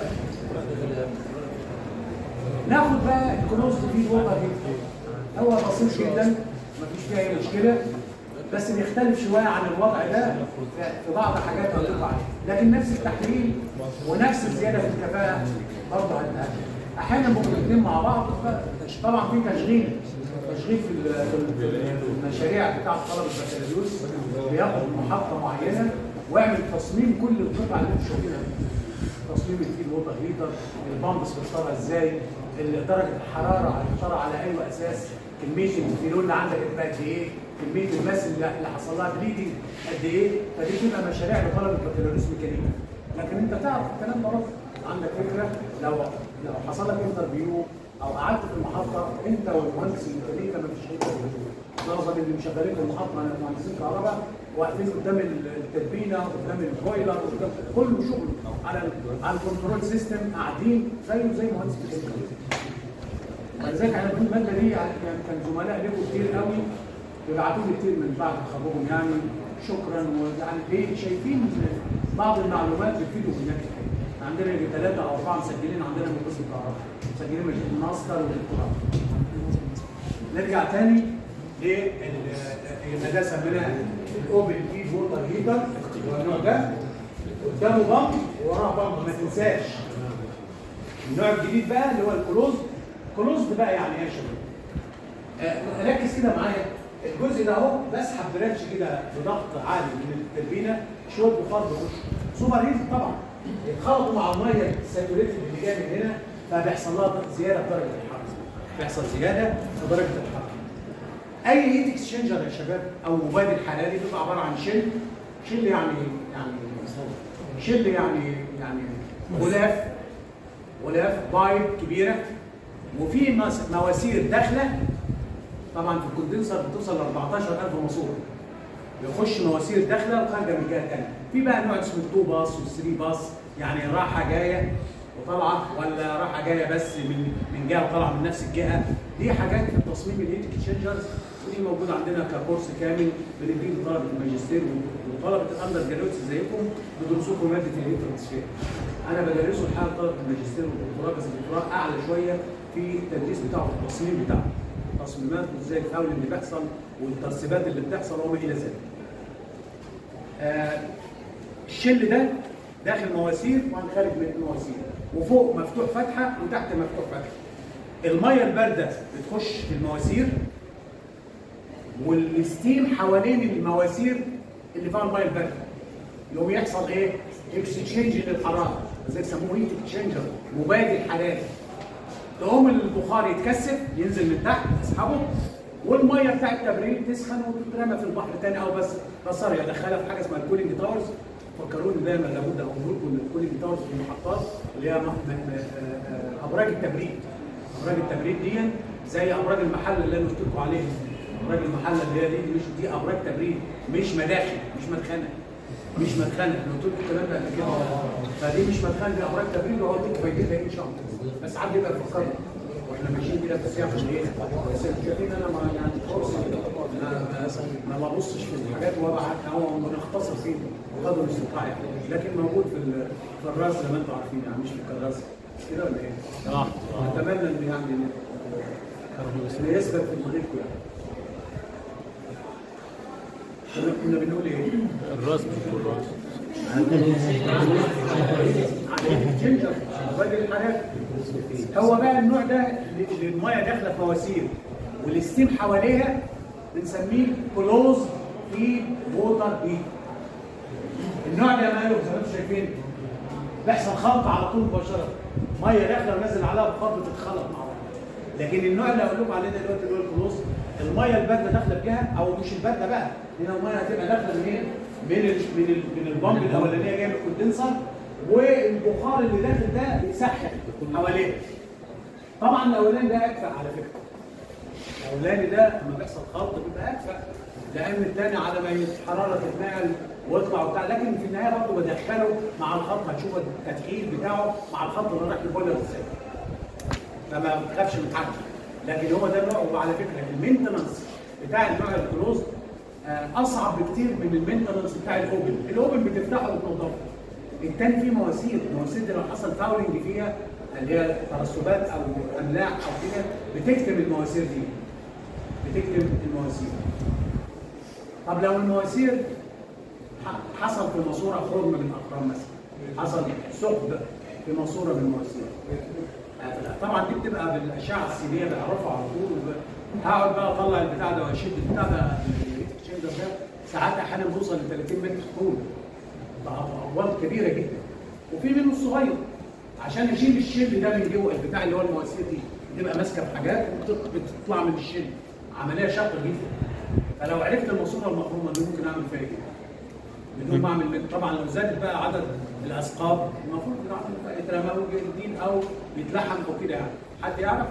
ناخد بقى الكلوز في وضع هو بسيط جدا مفيش فيها اي مشكله بس بيختلف شويه عن الوضع ده في بعض حاجات هقول لكم عليها لكن نفس التحليل ونفس الزياده في الكفاءه برضه هت- احيانا ممكن الاثنين مع بعض ف- طبعا في تشغيل تشغيل في ال- في ال- في المشاريع بتاعه طلبه البكالوريوس بياخد محطه معينه واعمل تصميم كل القطع اللي انتوا شايفينها دي. تصميم الفيل ووتر هيتر البامبس بتطلع ازاي ال- درجه الحراره هتطلع على اي اساس كميه الفينول اللي عندك هتبقى قد ايه كميه الماس اللي اللي حصل لها بليدنج قد ايه فدي بتبقى مشاريع لطلبه البكالوريوس ميكانيكا لكن انت تعرف الكلام ده برضه عندك فكره لو لو حصل لك انترفيو او قعدت في المحطه انت والمهندس الميكانيكا ما فيش انترفيو معظم اللي مشغلين في المحطه مهندسين كهرباء واقفين قدام التربينه قدام البويلر قدام كله شغل على ال- على الكنترول سيستم قاعدين زيه زي مهندس ميكانيكا ولذلك انا بقول الماده دي يعني كان كان زملاء لكم كتير قوي بيبعتوا لي كتير من بعد تخرجهم يعني شكرا ويعني ليه شايفين بعض المعلومات بتفيدوا في الناس عندنا يجي ثلاثه او اربعه مسجلين عندنا من قسم الكهرباء مسجلين من الماستر والدكتوراه نرجع تاني للمدرسه سميناها الاوبن فيد ووتر هيتر والنوع ده قدامه بامب ووراه بامب ما تنساش النوع الجديد بقى اللي هو الكلوز كلوز بقى يعني ايه يا شباب؟ آه، ركز كده معايا الجزء ده اهو بسحب برانش كده بضغط عالي من التربينه شويه بخار بخش سوبر هيت طبعا يتخلطوا مع الميه الساتوريتد اللي جايه من هنا فبيحصل لها زياده في درجه الحراره بيحصل زياده في درجه الحراره اي هيت اكسشينجر يا شباب او مبادل حراري بيبقى عباره عن شل شل يعني يعني شل يعني يعني غلاف غلاف بايب كبيره وفي مس- مواسير داخله طبعا في الكوندنسر بتوصل ل 14000 ماسوره بيخش مواسير داخله وخارجه من الجهه الثانيه في بقى نوع اسمه 2 باص و3 باص يعني راحه جايه وطالعه ولا راحه جايه بس من من جهه وطالعه من نفس الجهه دي حاجات في تصميم الهيت اكسشينجرز ودي موجوده عندنا ككورس كامل بنديه لطلبه الماجستير وطلبه الاندر جرادويتس زيكم بيدرسوكم ماده الهيت ترانسفير انا بدرسه الحقيقه طلبه الماجستير والدكتوراه بس الدكتوراه اعلى شويه في التدريس بتاعه في التصميم بتاعه تصميمات وازاي الفاول اللي بيحصل والترسيبات اللي بتحصل وما الى ذلك. آه، الشل ده داخل مواسير وعن خارج من المواسير وفوق مفتوح فتحه وتحت مفتوح فتحه. الميه البارده بتخش في المواسير والستيم حوالين المواسير اللي فيها الميه البارده. يقوم يحصل ايه؟ اكسشينج للحراره زي يسموه هيت اكسشينجر مبادل حراري. تقوم البخار يتكثف ينزل من تحت تسحبه والميه بتاع التبريد تسخن وتترمى في البحر تاني او بس بصر يدخلها في حاجه اسمها الكولينج تاورز فكروني دايما لابد اقول لكم ان الكولينج تاورز في المحطات اللي هي م- م- م- آه، آه، ابراج التبريد ابراج التبريد دي زي ابراج المحل اللي انا قلت لكم عليه ابراج المحل اللي هي دي مش دي ابراج تبريد مش مداخل مش مدخنه مش مدخنه انا قلت لكم الكلام ده قبل كده فدي مش مدخنه دي ابراج تبريد وهو دي فايدتها ان شاء الله بس حد يبقى يفكرنا واحنا ماشيين كده في سياق الايه بس انتوا شايفين انا ما يعني فرصه ما- ما ما ببصش في الحاجات وابعت هو بنختصر فيه بقدر الاستطاعه يعني لكن موجود في ال- في الراس زي ما انتم عارفين يعني مش في الكراس مش كده ولا ايه؟ اه اتمنى ان يعني ان يثبت في دماغكم يعني كنا- كنا بنقول ايه؟ الراس مش الراس جنجر بدل الحاجات هو بقى النوع ده اللي الميه داخله في مواسير والستيم حواليها بنسميه كلوز في ووتر هيت النوع ده ماله زي ما انتم شايفين بيحصل خلط على طول مباشره ميه داخله ونازل عليها بخار بتتخلط مع بعض لكن النوع اللي هقول لكم عليه دلوقتي اللي هو الكلوز الميه البارده داخله بجهه او مش البارده بقى هنا الميه هتبقى داخله منين؟ من ال من ال من البامب الاولانيه جايه من الكوندنسر والبخار اللي داخل ده بيسخن حواليه طبعا الاولاني ده اكفأ على فكره الاولاني ده لما بيحصل خلط بيبقى اكفأ لان الثاني على ما الحراره تتنقل ويطلع وبتاع لكن في النهايه برضه بدخله مع الخط هتشوف التدخين بتاعه مع الخط اللي رايح للبويلر ازاي فما تخافش من حاجه لكن هو ده نوع وعلى فكره المينتنس بتاع النوع الكلوز آه، اصعب بكتير من المينتنس بتاع الاوبن الاوبن بتفتحه وتنضفه التاني فيه مواسير المواسير دي لو حصل فاولنج فيها اللي هي ترسبات او املاح او كده بتكتم المواسير دي بتكتم المواسير طب لو المواسير ح- حصل في ماسوره خرم من الاخرام مثلا حصل ثقب في ماسوره من المواسير آه، طبعا دي بتبقى بالاشعه السينيه بعرفها على طول وب- هقعد بقى اطلع البتاع ده واشد البتاع ده الهيت اكسشينجر ده ساعات احيانا بوصل ل 30 متر طول بأطوال كبيره جدا وفي منه الصغير عشان يشيل الشل ده من جوه البتاع اللي هو المواسير دي بتبقى ماسكه في حاجات وبتطلع من الشل عمليه شاقه جدا فلو عرفت الماسوره المخرومه دي ممكن اعمل فيها كده بدون ما اعمل من- طبعا لو زادت بقى عدد الاثقاب المفروض يترمى جديد او يتلحم او كده يعني حد يعرف؟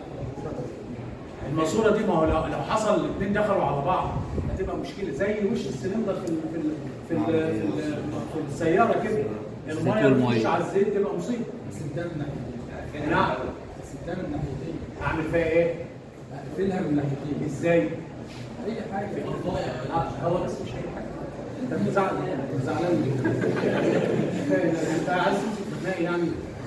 الماسوره دي ما هو لو لو حصل الاثنين دخلوا على بعض هتبقى مشكله زي وش السلندر في ال في ال في, ال في, ال في السياره كده الميه اللي تخش على الزيت تبقى مصيبه الستان من ناحيتين نعم الستان من ناحيتين اعمل فيها ايه؟ اقفلها من ناحيتين ازاي؟ اي حاجه آه، هو بس مش اي حاجه انت بتزعل أنت زعلان جدا انت عايز تمسك دماغي يعني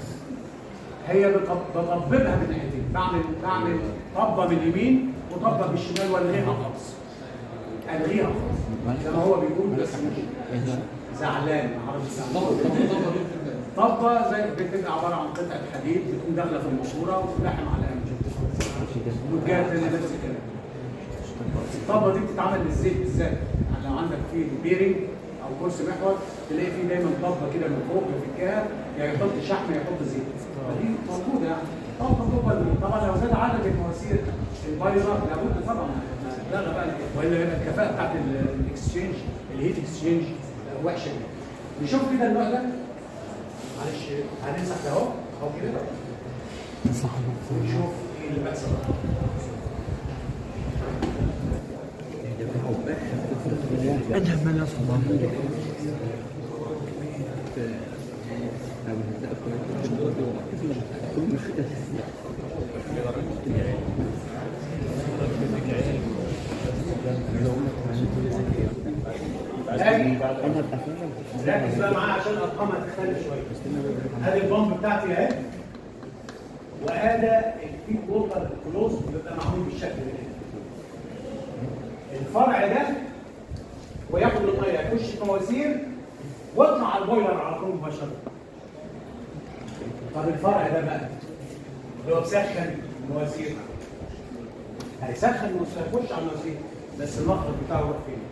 هي بطب- بطببها من ناحيتين بعمل بعمل طبه من اليمين وطبه بالشمال والغيها خالص الغيها خالص زي ما هو بيقول بس مش زعلان ما اعرفش طب زعلان طب طب طب بتبقى طبه زي بتبقى عباره عن قطعه حديد بتكون داخله في الماسوره وتتلحم على الامجد والجهه الثانيه نفس الكلام الطبه دي بتتعمل للزيت بالذات يعني لو عندك فيه بيرنج او كرسي محور تلاقي فيه دايما طبه كده من فوق بيفكها يا يحط شحم يا يحط زيت فدي موجوده يعني طبه طبه دي. طبعا لو زاد عدد المواسير البايظه لابد طبعا لا لا بقى والا يبقى الكفاءه بتاعت ال- الاكسشينج الهيت اكسشينج وحشه جدا نشوف كده النوع ده معلش هنمسح ده اهو اهو كده ونشوف ايه اللي بيحصل ادي ركز بقى معايا عشان ارقامها تختلف شويه ادي البامب بتاعتي اهي وهذا الفيك ووتر كلوز بيبقى معمول بالشكل ده كده. الفرع ده وياخد الميه يخش في مواسير واطلع على البويلر على طول مباشره طب الفرع ده بقى اللي هو بيسخن المواسير هيسخن المواسير هيخش على المواسير بس المخرج بتاعه يروح فين؟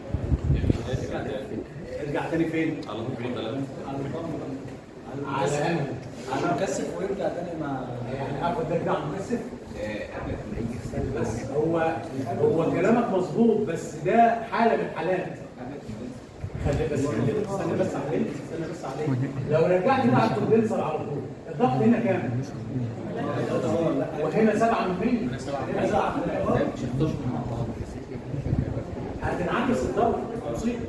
ارجع تاني فين؟ على طول ولا لا؟ على على عشان يكثف ويرجع تاني مع يعني اخد ده كده على المكثف بس هو هو كلامك مظبوط بس ده حاله من الحالات خلي بس خلي بس استنى بس عليه استنى بس عليه لو رجعت هنا على الكوندنسر على طول الضغط هنا كام؟ وهنا 7 من 100 هنا 7 هتنعكس الضغط مصيبه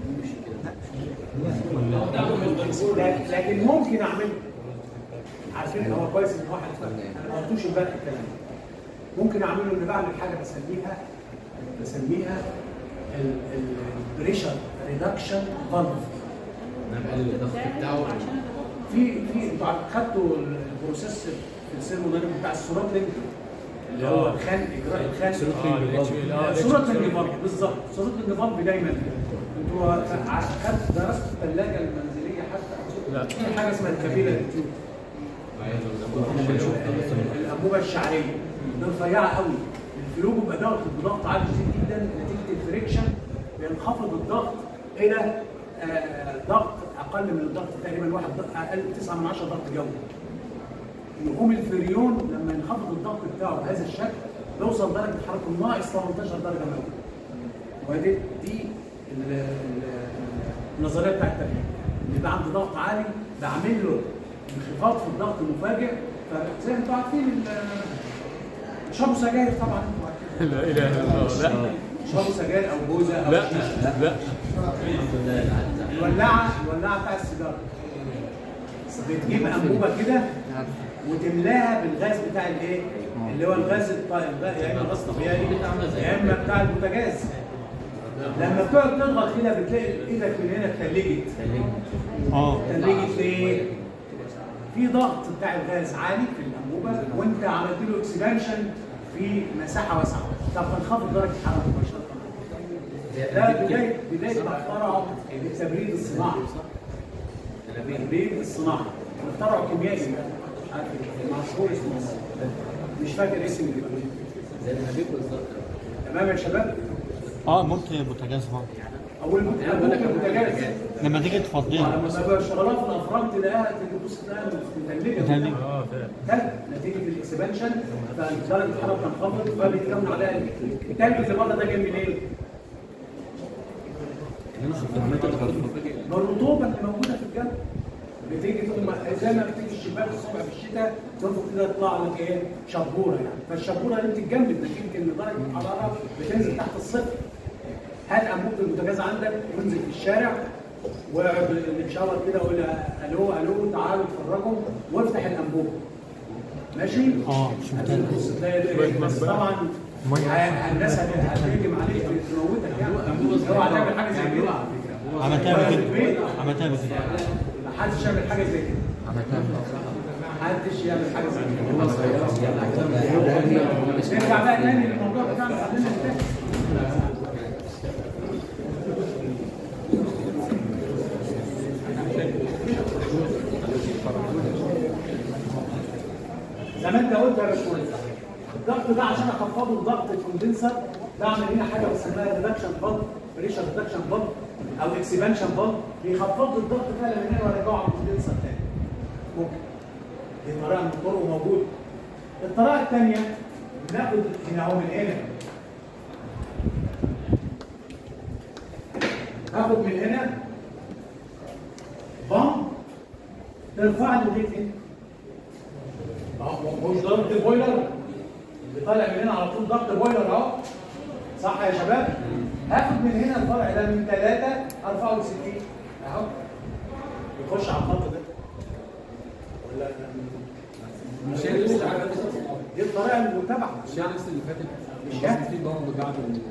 لكن- لكن ممكن اعمله عارفين هو كويس ان واحد فاهم انا ما قلتوش امبارح الكلام ده. ممكن اعمله ان بعمل حاجه بسميها بسميها البريشر ريدكشن فالف نقلل الضغط بتاعه في في انتوا عارف- خدتوا البروسيس في السيرمودايناميك بتاع السروتلينج اللي هو الخنق اجراء الخنق سروتلينج فالف بالظبط سروتلينج فالف دايما انتوا خدت درست الثلاجه المنزليه حتى لا في حاجه اسمها الكابيلا تيوب الانبوبه الشعريه دي رفيعه قوي الفلو بيبقى ضغط بضغط عالي شديد جدا نتيجه الفريكشن بينخفض الضغط الى آه، ضغط اقل من الضغط تقريبا واحد ضغط اقل 9 من 10 ضغط جوي يقوم الفريون لما ينخفض الضغط بتاعه بهذا الشكل يوصل درجه حراره ناقص 18 درجه مئويه ودي دي ال- ال- النظريه بتاعت التربيه يبقى عندي ضغط عالي بعمل له انخفاض في الضغط المفاجئ فزي ما انتم عارفين ال- شربوا سجاير طبعا انتوا عارفين لا اله الا الله لا شربوا سجاير او جوزه او لا شيشة. لا الولاعه الولاعه بتاع السيجاره بتجيب انبوبه كده وتملاها بالغاز بتاع الايه؟ اللي هو الغاز الط- الغاز يا اما غاز طبيعي يا اما بتاع البوتاجاز لما بتقعد تضغط كده بتلاقي ايدك من هنا اتلجت اه اتلجت ليه؟ في ضغط بتاع الغاز عالي في الانبوبه وانت عملت له اكسبانشن في مساحه واسعه طب هنخفض درجه الحراره مباشره ده بدايه بدايه ما اخترعوا التبريد الصناعي التبريد الصناعي اخترعوا كيميائي عارف مشهور اسمه مش فاكر اسم الكيميائي زي الحبيب بالظبط تمام يا شباب اه ممكن البوتاجاز برضه اول البوتاجاز لما تيجي تفضيها لما بقى شغالات في الافراد تلاقيها تيجي تبص تلاقيها متلجه متلجة. تلج نتيجه الاكسبانشن فدرجه الحراره بتنخفض فبيتكون عليها التلج اللي بره ده جاي منين؟ من الرطوبه اللي موجوده في الجو بتيجي تقوم زي ما بتيجي الشباك الصبح في الشتاء تنفخ كده يطلع لك ايه؟ شبوره يعني فالشبوره دي بتتجمد نتيجه ان درجه الحراره بتنزل تحت الصفر هات انبوبه البوتاجاز عندك وانزل في الشارع واقعد نتشاور كده وقول الو الو تعالوا اتفرجوا وافتح الانبوبه ماشي؟ اه مش محتاج هتبص تلاقي بس طبعا ه- الناس هت- هتهجم عليك تموتك يعني اوعى تعمل حاجه زي كده عملتها بكده عملتها بكده ما حدش يعمل حاجه زي كده ما حدش يعمل حاجه زي كده نرجع بقى تاني للموضوع بتاعنا خلينا ننتهي زي ما انت قلت يا باشمهندس الضغط ده عشان اخفضه لضغط الكوندنسر بعمل هنا حاجه بسميها ريدكشن فالف بريشر ريدكشن فالف او اكسبانشن فالف بيخفض لي الضغط فعلا من هنا وارجعه على الكوندنسر تاني ممكن دي طريقه من الطرق موجوده الطريقه الثانيه بناخد هنا اهو من هنا اخد من هنا بامب ترفع لي لغايه هنا اهو مش ضغط بويلر اللي طالع من هنا على طول ضغط بويلر اهو صح يا شباب؟ هاخد من هنا الفرع ده من ثلاثة ارفعه ل 60 اهو يخش على الخط ده ولا مش هي نفس الحاجه دي الطريقة المتبعة مش هي نفس اللي فاتت مش مش هي. في برضه بعد ال-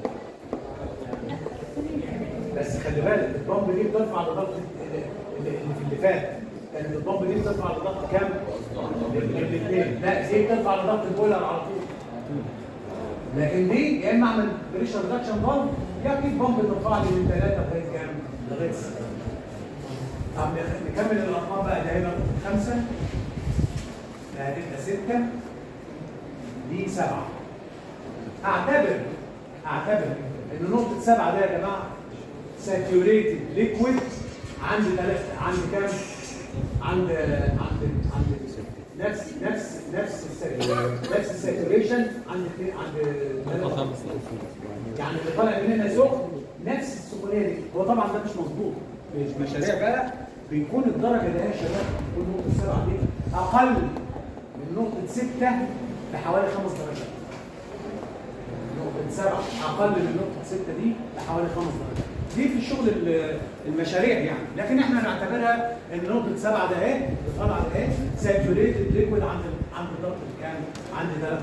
بس خلي بالك البامب دي بترفع لضغط اللي اللي في اللي فات كانت البامب دي بترفع لضغط كام؟ الاثنين لا دي بترفع لضغط البويلر على طول لكن دي يا اما اعمل بريشر ريدكشن بامب يا اكيد بامب ترفع لي من ثلاثه لغايه كام؟ لغايه سته طب نكمل الارقام بقى ده هنا خمسه ده هتبقى سته دي سبعه اعتبر اعتبر ان نقطه سبعه ده يا جماعه ساتيوريتد ليكويد عند ثلاثه عند كام؟ عند عند عند نفس نفس نفس الساتوريشن نفس الساتوريشن عند اتنين- عند ثلاثة. يعني اللي طالع من هنا سخن نفس السخونيه دي هو طبعا ده مش مظبوط في المشاريع بقى بيكون الدرجه ده يا شباب بيكون نقطه سبعه دي اقل من نقطه سته بحوالي خمس درجات نقطة سبعة أقل من نقطة ستة دي بحوالي خمس درجات. دي في الشغل ال- المشاريع يعني، لكن احنا نعتبرها ان نقطة سبعة ده اهي اللي طالعة ده اهي ساتوريتد ليكويد عند ال- عند ضغط كام؟ عند ثلاثة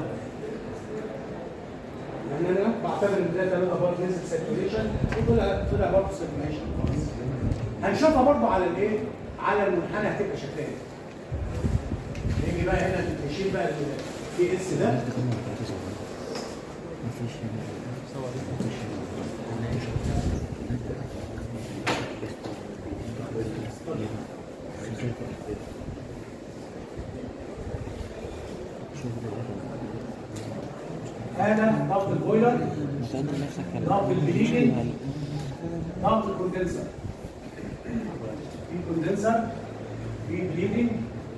يعني انا بعتبر ان ده ثلاثة بار نزل ساتوريشن وطلع طلع برضه ساتوريشن خالص. هنشوفها برضه على الايه؟ على المنحنى هتبقى شكلها ايه. نيجي بقى هنا نشيل بقى البي اس ده هذا ضغط البويلر ضغط البليدنج ضغط الكوندنسر في كوندنسر في بليدنج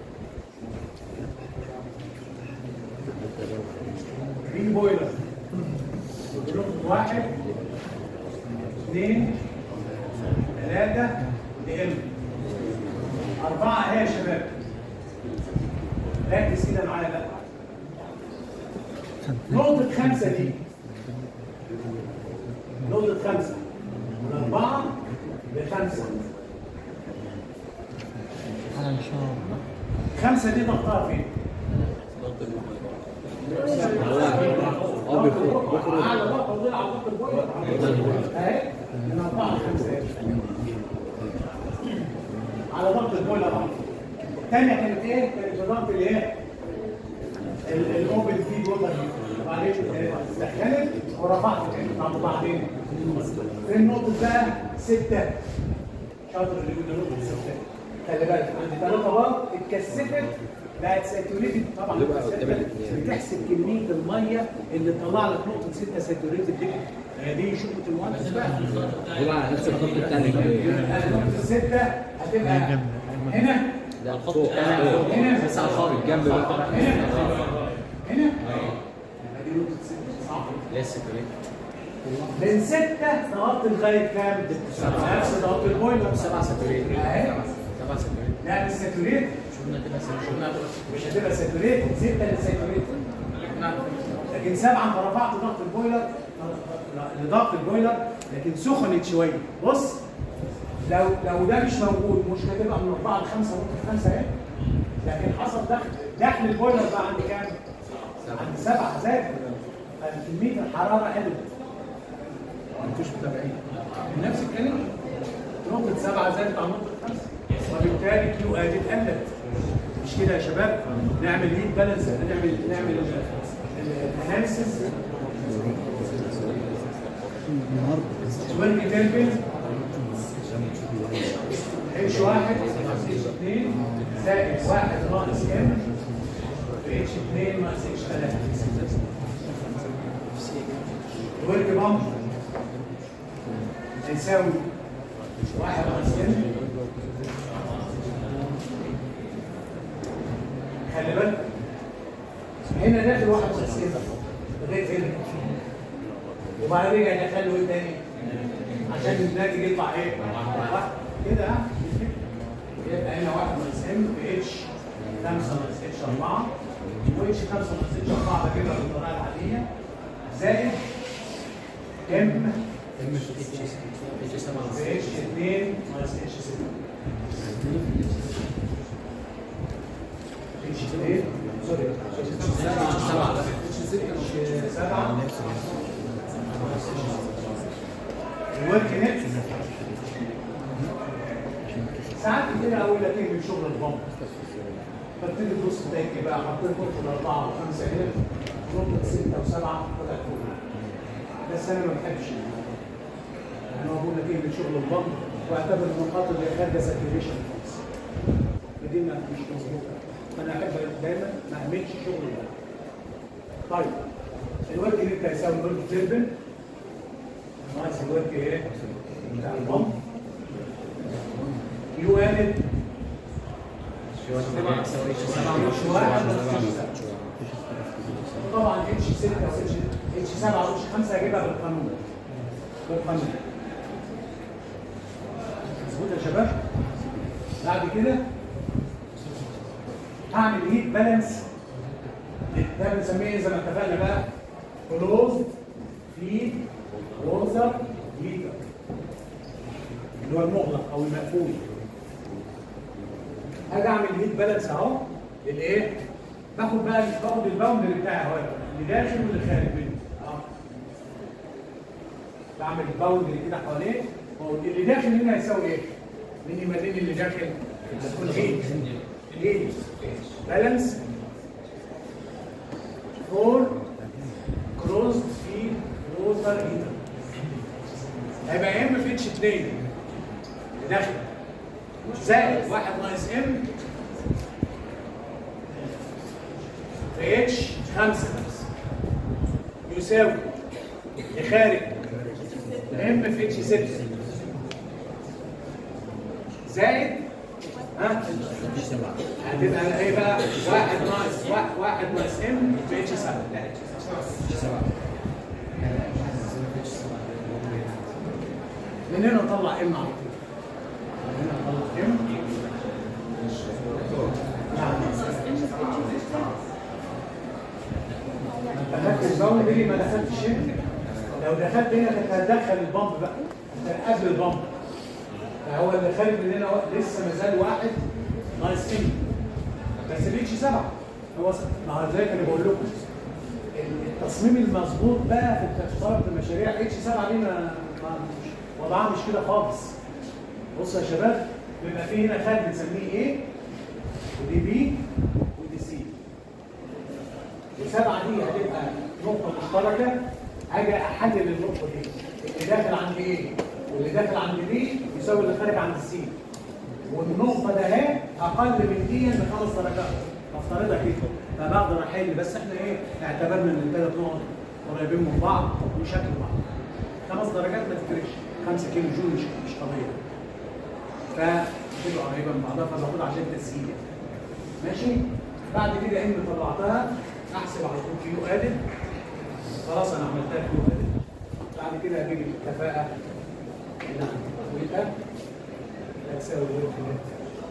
في بويلر نقطة واحد اثنين شباب ركز كده معايا بقى نقطة خمسة دي نقطة خمسة من أربعة لخمسة على ان شاء الله خمسة دي ضغطها فين؟ أعلى ضغط وضيع على ضغط البويلر أهي من أربعة لخمسة على ضغط البويلر أهو. الثانية كانت إيه؟ كانت بضغط الإيه؟ ال- الأوبن في بويلر وبعدين آه، دخلت ورفعت تاني طب وبعدين فين نقطة بقى؟ ستة شاطر اللي يقول نقطة ستة خلي بالك عند ثلاثة بار اتكثفت بقت ساتوريتد طبعا بتحسب كمية المية اللي تطلع لك نقطة ستة ساتوريتد دي هي دي شغلة المهندس بقى هو على نفس الخط الثاني كده يبقى نقطة ستة هتبقى هنا لا فوق فوق هنا بس على الخط الجنب بقى هنا هنا يبقى دي نقطة ستة صح لسه كمان من ستة تغطي لغاية كام؟ نفس ضغط البويلر سبعة ساتوريت اهي سبعة ساتوريت لا مش ساتوريت شفنا كده شفنا مش هتبقى ساتوريت ستة للساتوريت لكن سبعة انت رفعت ضغط البويلر لضغط البويلر لكن سخنت شوية بص لو لو ده مش موجود مش هتبقى من أربعة لخمسة ممكن خمسة اهي لكن حصل دخل دخل البويلر بقى عند كام؟ عند سبعة زاد كمية الحرارة قلت انتوش متابعين نفس الكلام نقطة سبعة زادت عن نقطة خمسة وبالتالي كيو ادي قلت مش كده يا شباب نعمل هيت بالانس نعمل نعمل الاناليسيس سوينج تربل اتش واحد ناقص اتش اثنين زائد واحد ناقص ام في اتش اثنين ناقص اتش ثلاثة ورك بامب هيساوي واحد ناقص ام خلي بالك هنا داخل واحد ناقص ام لغايه هنا وبعدين رجع دخل له ايه تاني عشان الناتج يطلع ايه؟ واحد. كده ها؟ يبقى هنا واحد ناقص ام في اتش 5 ناقص اتش 4 و اتش 5 ناقص اتش 4 بجيبها بالطريقه العاديه زائد ام في اتش 2 ناقص اتش 6 اتش 2 سوري اتش 7 اتش 7 الورك نت ساعات كتير قوي لك ايه من شغل البامب فبتيجي تبص تلاقي إيه بقى حطيت نقطه اربعه وخمسه هنا نقطه سته وسبعه طلعت فوق بس انا ما بحبش انا بقول لك ايه من شغل البامب واعتبر النقاط اللي خارجه ساتوريشن خالص فدي ما- مش مظبوطه فانا احب دايما ما اعملش شغل البامب طيب الورك نت هيساوي الورك تربن ناقص الورك ايه؟ بتاع البامب يو ادد اتش واحد طبعا اتش 6 واتش اتش 7 واتش 5 هجيبها بالقانون بالقانون مظبوط يا شباب بعد كده هعمل هيت بالانس ده بنسميه زي ما اتفقنا بقى كلوزد فيد ووتر هيتر اللي هو المغلق او المقفول هاجي اعمل هيت بالانس اهو للايه؟ باخد بقى باخد الباوندري بتاعي اهو اللي داخل واللي خارج منه اهو بعمل الباوندري كده حواليه واقول اللي داخل هنا هيساوي ايه؟ مين يمدني اللي داخل؟ الهيت الهيت بالانس فور كروز في ووتر هيتر هيبقى ام في اتش 2 داخل زائد واحد ناقص ام في اتش 5 يساوي لخارج ام في اتش 6 زائد ها هتبقى ايه بقى واحد ناقص واحد, واحد ناقص ام في اتش 7 من هنا نطلع ام على طول من هنا نطلع ام الباوندري ما دخلتش هنا لو دخلت هنا كنت هتدخل البامب بقى انت قبل البامب فهو اللي خارج من هنا لسه ما زال واحد ناقص ان بس الاتش سبعه هو س- ما هو زي ما بقول لكم التصميم المظبوط بقى في اختيار المشاريع اتش 7 دي ما ما- مش- وضعها مش كده خالص بص يا شباب بيبقى في هنا خد بنسميه ايه ودي بي ودي سي وسبعه دي هتبقى نقطه مشتركه هاجي احلل النقطه دي اللي داخل عند ايه واللي داخل عند دي يساوي اللي خارج عند السي والنقطه ده اهي اقل من دي بخمس درجات نفترضها كده فبقدر احل بس احنا ايه اعتبرنا ان الثلاث نقط قريبين من بعض وشكل بعض خمس درجات ما تفرقش 5 كيلو جول مش مش قضيه فتبقى قريبه من بعضها فباخدها عشان تسهيل ماشي بعد كده ان طلعتها احسب على طول كيلو قادم خلاص انا عملتها كيلو قادم بعد كده اجيب الكفاءه اللي عندي ويبقى تساوي الورك نت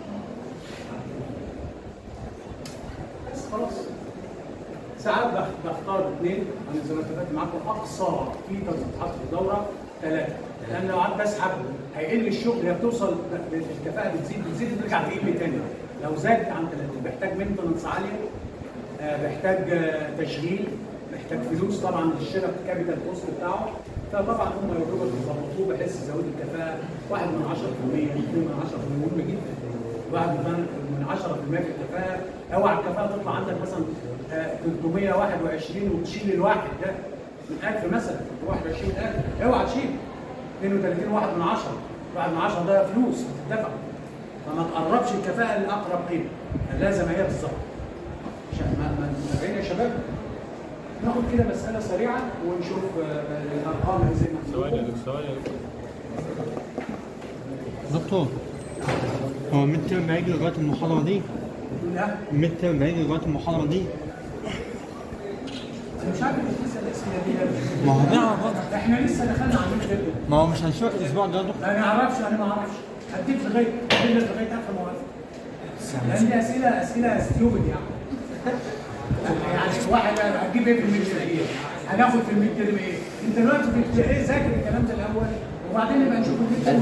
بس خلاص ساعات بخ- بختار اثنين انا زي ما اتفقت معاكم اقصى في تتحط في الدوره ثلاثه لان لو قعدت بسحب هيقل الشغل هي بتوصل ب- ب- الكفاءه بتزيد بتزيد بترجع تقل تاني لو زاد عن ثلاثه بيحتاج مينتنس عاليه آه، بيحتاج آه، تشغيل محتاج فلوس طبعا للشراء الكابيتال كوست بتاعه فطبعا هم يقدروا يظبطوه بحيث يزودوا الكفاءه 1 من 10% 2 من 10% مهم جدا واحد من من 10% في الكفاءه اوعى الكفاءه تطلع عندك مثلا آه، 321 وتشيل الواحد ده من 1000 مثلا 21000 اوعى تشيل 32 واحد من 10 واحد من 10 ده فلوس بتدفع فما تقربش الكفاءه لاقرب قيمه لازم هي بالظبط عشان ما ما متابعين يا شباب ناخد كده مساله سريعه ونشوف آه، الارقام زي ما ثواني يا دكتور ثواني يا دكتور دكتور هو الميد ترم هيجي لغايه المحاضره دي لا الميد ترم هيجي لغايه المحاضره دي انا مش عارف انت بتسال الاسئله دي ليه. ما هو هنعرف برضه. احنا لسه دخلنا على الميد ترم. ما هو مش هنشوف الاسبوع ده يا دكتور ما نعرفش انا ما اعرفش هديك لغايه هديك لغايه اخر موافق لان دي اسئله اسئله ستيوبد يعني يعني واحد هتجيب ايه في الميد ترم ايه؟ هناخد في الميد ترم ايه؟ انت دلوقتي بت- ايه ذاكر الكلام ده الاول وبعدين نبقى نشوف الميد ترم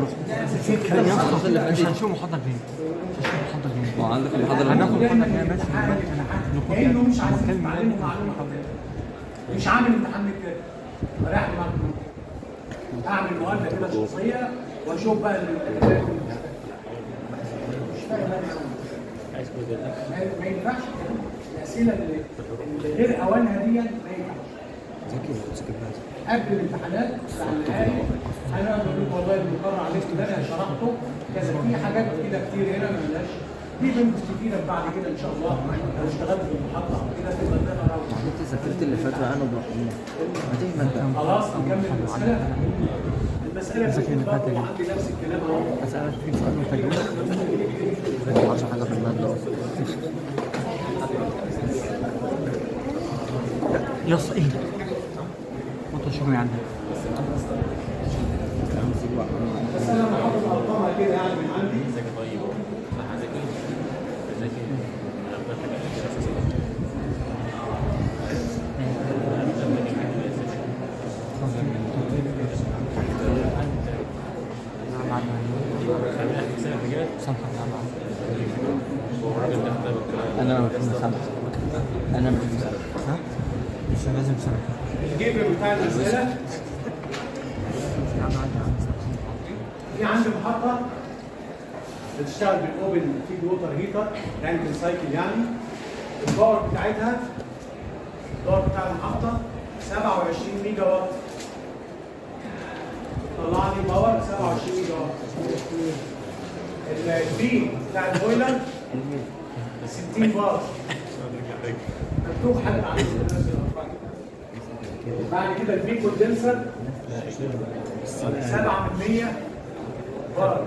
مش هنشوف محاضره فين مش هنشوف محاضره فين وعندك المحاضرة هناخد اللي محاضره كده ماشي لانه مش عايزين نعلمه معلومه مش عامل امتحان ميد ترم رايح معلومه اعمل مقابله كده شخصيه واشوف بقى ال- مش فاهم أنا. ما ما ينفعش كده. الاسئله اللي اللي غير اوانها دي ما ينفعش قبل الامتحانات بتاع النهائي انا اقدر اقول لكم والله المقرر عليكم ده انا شرحته كذا في حاجات كده كتير هنا ما لهاش دي بنت كتيره بعد كده ان شاء الله لو اشتغلت في المحطه او كده تقدر تقرا انت ذاكرت اللي فات عنه ما تيجي مادة خلاص نكمل المساله المساله بتكون برضه عندي نفس الكلام اهو اسألك في سؤال متجاوز ما تعرفش حاجة في المادة يس ايه بطل شغل عندك بس انا بحط ارقامها كده يعني من عندي انا ما بفهم سامع انا ما بفهم سامع ها مش لازم سنه الجيب بتاع المساله في عندي محطه بتشتغل بالاوبن فيد ووتر هيتر رانكن سايكل يعني الباور بتاعتها الباور بتاع المحطه 27 ميجا وات طلع لي باور 27 ميجا وات البي بتاع البويلر 60 بار مكتوب حاجه على بعد كده البي كوندنسر 7 من 100 بار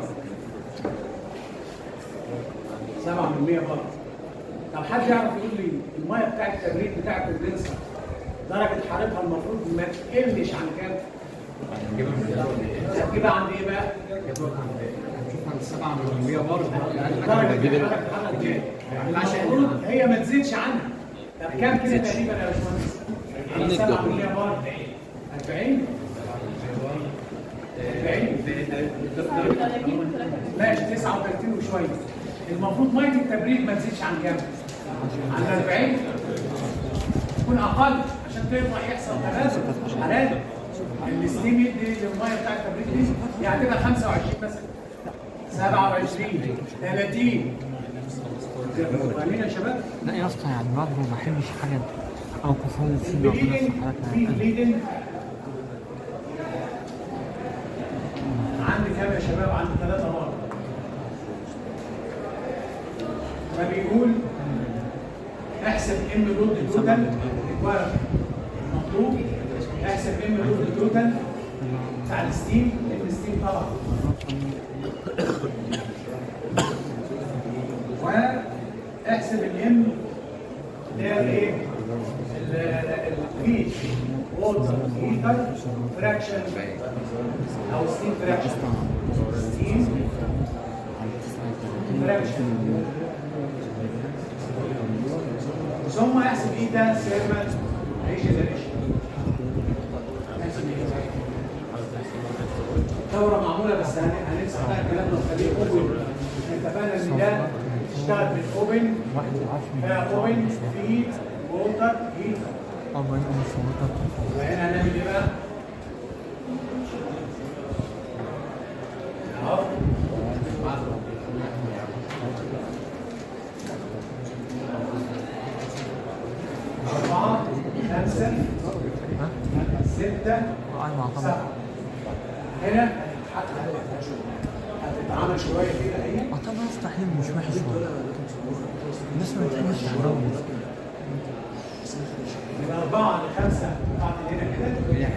7 من 100 بار طب حد يعرف يقول لي الميه بتاع التبريد بتاع الكوندنسر درجه حرارتها المفروض ما تقلش عن كام؟ هتجيبها عند ايه بقى؟ سبعة من 100 بار درجه درجه حرارة كام؟ المفروض هي ما تزيدش عنها طب كام كده تقريبا يا باشمهندس؟ من سبعة الجبل. مليار بار 40 40 ماشي 39 وشويه المفروض ميه التبريد ما تزيدش عن كام؟ عن 40 تكون اقل عشان تقدر يحصل تناسب حراري الستيم يدي للميه بتاع التبريد دي يعني تبقى 25 مثلا 27 30 فاهمين يا شباب؟ لا يا اسطى يعني برضه ما بحبش حاجه او كفايه فيه ربنا بليدنج سبحانه في وتعالى بليدنج عندي كام يا شباب؟ عندي ثلاثة مرة فبيقول احسب ام لود التوتال ريكوايرمنت مطلوب احسب ام لود التوتال بتاع الستيم الستيم طبعا واحسب الام اللي هي الايه؟ الهيت ووتر هيتر فراكشن او ستيم فراكشن ستيم فراكشن ثم يحسب ايتا سيرمال ريشن ريشن دورة معمولة بس هن- هنمسح بقى الكلام ده ونخليه اوبن اتفقنا ان ده تشتغل من اوبن واحد عارف فيها اوبن فيد ووتر هيتر اه ما انا مش موجود وهنا هنعمل ايه بقى؟ اهو أربعة خمسة ستة ايوه طبعا سبعة هنا هتتعامل شوية كده اهي اه طبعا مستحيل مش وحش والله الناس ما بتحبش الجو من أربعة لخمسة بعد هنا كده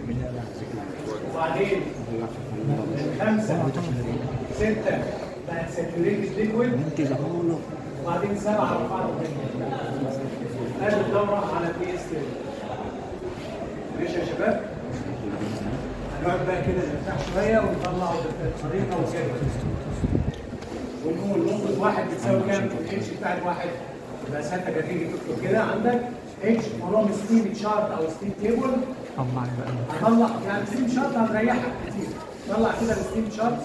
وبعدين من خمسة ستة بقت ساتوريتد ليكويد وبعدين سبعة رفعت ادي الدورة على بي اس ماشي يا شباب هنقعد بقى كده نرتاح شوية ونطلع الطريقة وكده ونقول نقطة واحد بتساوي كام؟ الاتش بتاع الواحد يبقى ساعتها هتيجي تكتب كده عندك اتش فروم ستيم تشارت او ستيم تيبل طبعا بقى هطلع يعني ستيم شارت هتريحك كتير طلع كده الستيم شارت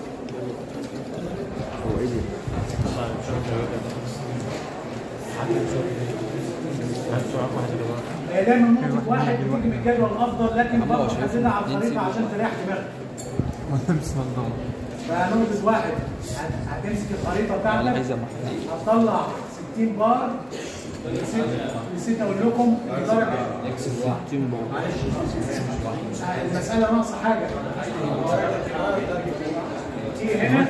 هي دايما نقطة واحد بتيجي من الجدول الأفضل لكن برضه حددها على الخريطة عشان تريح دماغك ما تمسك الضوء فنقطة واحد هت- هتمسك الخريطة بتاعتك هتطلع 60 بار نسيت أقول لكم الدرجة معلش المسألة ناقصة حاجة تيجي هنا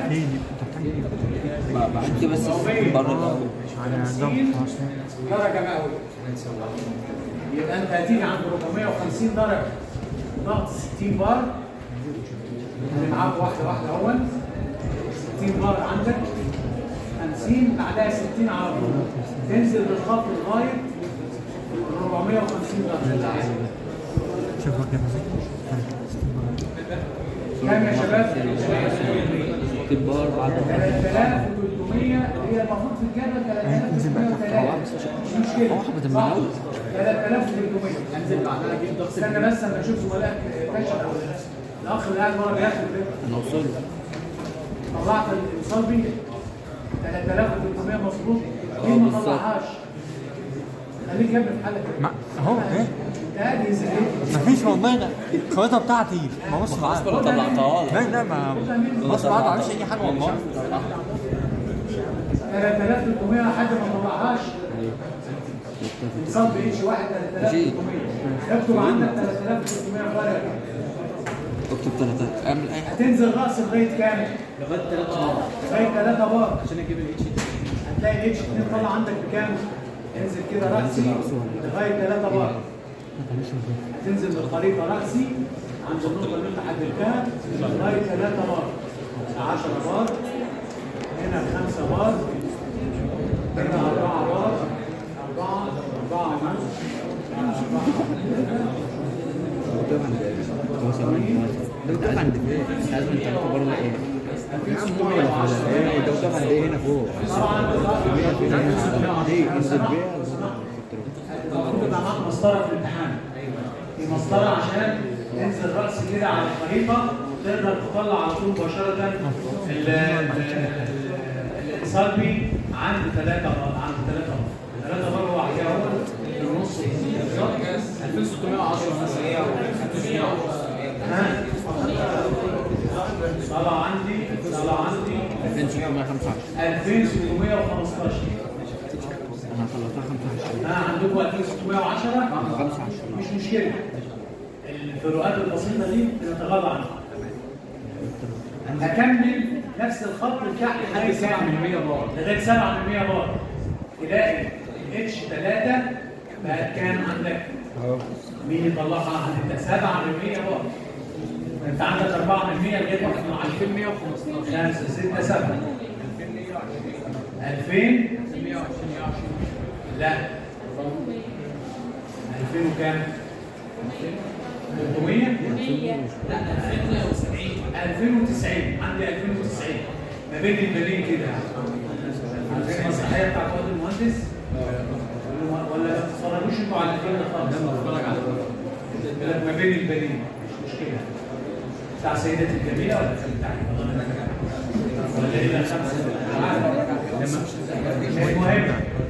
انت بس بره على ضغط 50 درجة مئوية يبقى أنت هتيجي عند 450 درجة ضغط 60 بار نلعب واحدة واحدة أول 60 بار عندك 50 بعدها 60 على طول تنزل بالخط لغاية 450 درجة شوفوا كده كام يا شباب؟ تبار بعد 3300 هي المفروض في الجدول 3303 مش مشكلة صح؟ 3300 انزل بعدها اجيب ضغط استنى بس اما اشوف زملائك باشا او الاخ اللي قاعد ورا بياخد ده انا وصلت طلعت الاتصال بيا 3300 مظبوط مين ما طلعهاش خليك يا ابني في حالك ما اهو ايه انت قاعد يزعل مفيش والله ده الخريطه بتاعتي ما بص معاك طلعتها لا لا ما بص معاك ما عملش اي حاجه والله 3300 حد ما طلعهاش اتصال باتش واحد 3300 اكتب عندك 3300 فرق اكتب ثلاثة اعمل اي حاجة هتنزل راس لغايه كام؟ لغايه 3 بار لغايه 3 بار عشان اجيب الاتش هتلاقي الاتش 2 طلع عندك بكام؟ انزل كده راسي لغايه 3 بار هتنزل بالخريطه راسي عند النقطه اللي انت حددتها لغايه 3 بار 10 بار هنا 5 بار هنا 4 بار 4 4 ونص هو ثواني ده وقف عند فين؟ انت عايز من ثلاثة بره ايه؟ ده وقف عند ايه هنا فوق؟ دي انزل بيها المفروض يبقى معاك مسطره في الامتحان دي مسطره عشان تنزل راس كده على الخريطه تقدر تطلع على طول مباشره ال- ال- السلبي عند ثلاثه عند ثلاثه ثلاثه بره هو عليها هو النص بالظبط 2610 مثلا او 2610 ها طلع عندي طلع عندي 2615 2615 انا خلصتها 25 ها عندكم 2610 25 مش مشكله الفروقات البسيطه دي بنتغاضى عنها هكمل نفس الخط بتاعي لحد 7% بار لغايه 7% بار تلاقي اتش 3 بقت كام عندك؟ مين يطلعها؟ انت 7% بار انت عندك 4% لغايه 1 من 2115 5 6 7 2000 لا 2000 وكام؟ 300 لا 2070 2090 عندي 2090 ما بين البنين كده عارفين المسرحيه بتاعت واد المهندس ولا ما تتفرجوش انتوا على الفيلم ده خالص اتفرج على يقول لك ما بين البنين مش مشكله بتاع سيدات الجميله ولا كان بتاعي ولا ايه ده خمسه المهم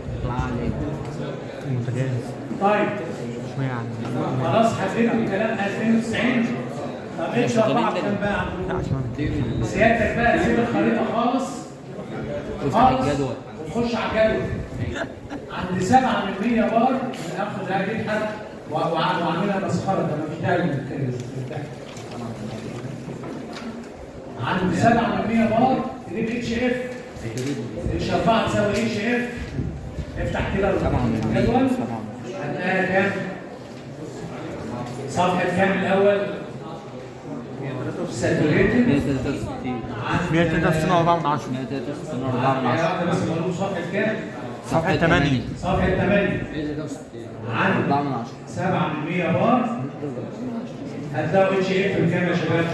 متجانس طيب شوية عن خلاص حددت الكلام 2090 طب اتش 4 كام بقى عندكم؟ سيادتك بقى تسيب الخريطه خالص خالص الجدول. وتخش على الجدول عند 7 من 100 بار ناخد هذه الحد واعملها مسخره ده مفيش داعي للكلام ده. عند 7 من 100 بار تجيب اتش اف اتش 4 تساوي اتش اف افتح كده الجدول هتلاقيها كام؟ صفحه كام الاول؟ ساتوريتد 163 عند 163 4 من 10 163 4 من 10 واحدة بس مقلوب صفحة كام؟ صفحة 8 صفحة 8 عند 4 من 10 7 من 100 بار هتلاقوا اتش اف بكام يا شباب؟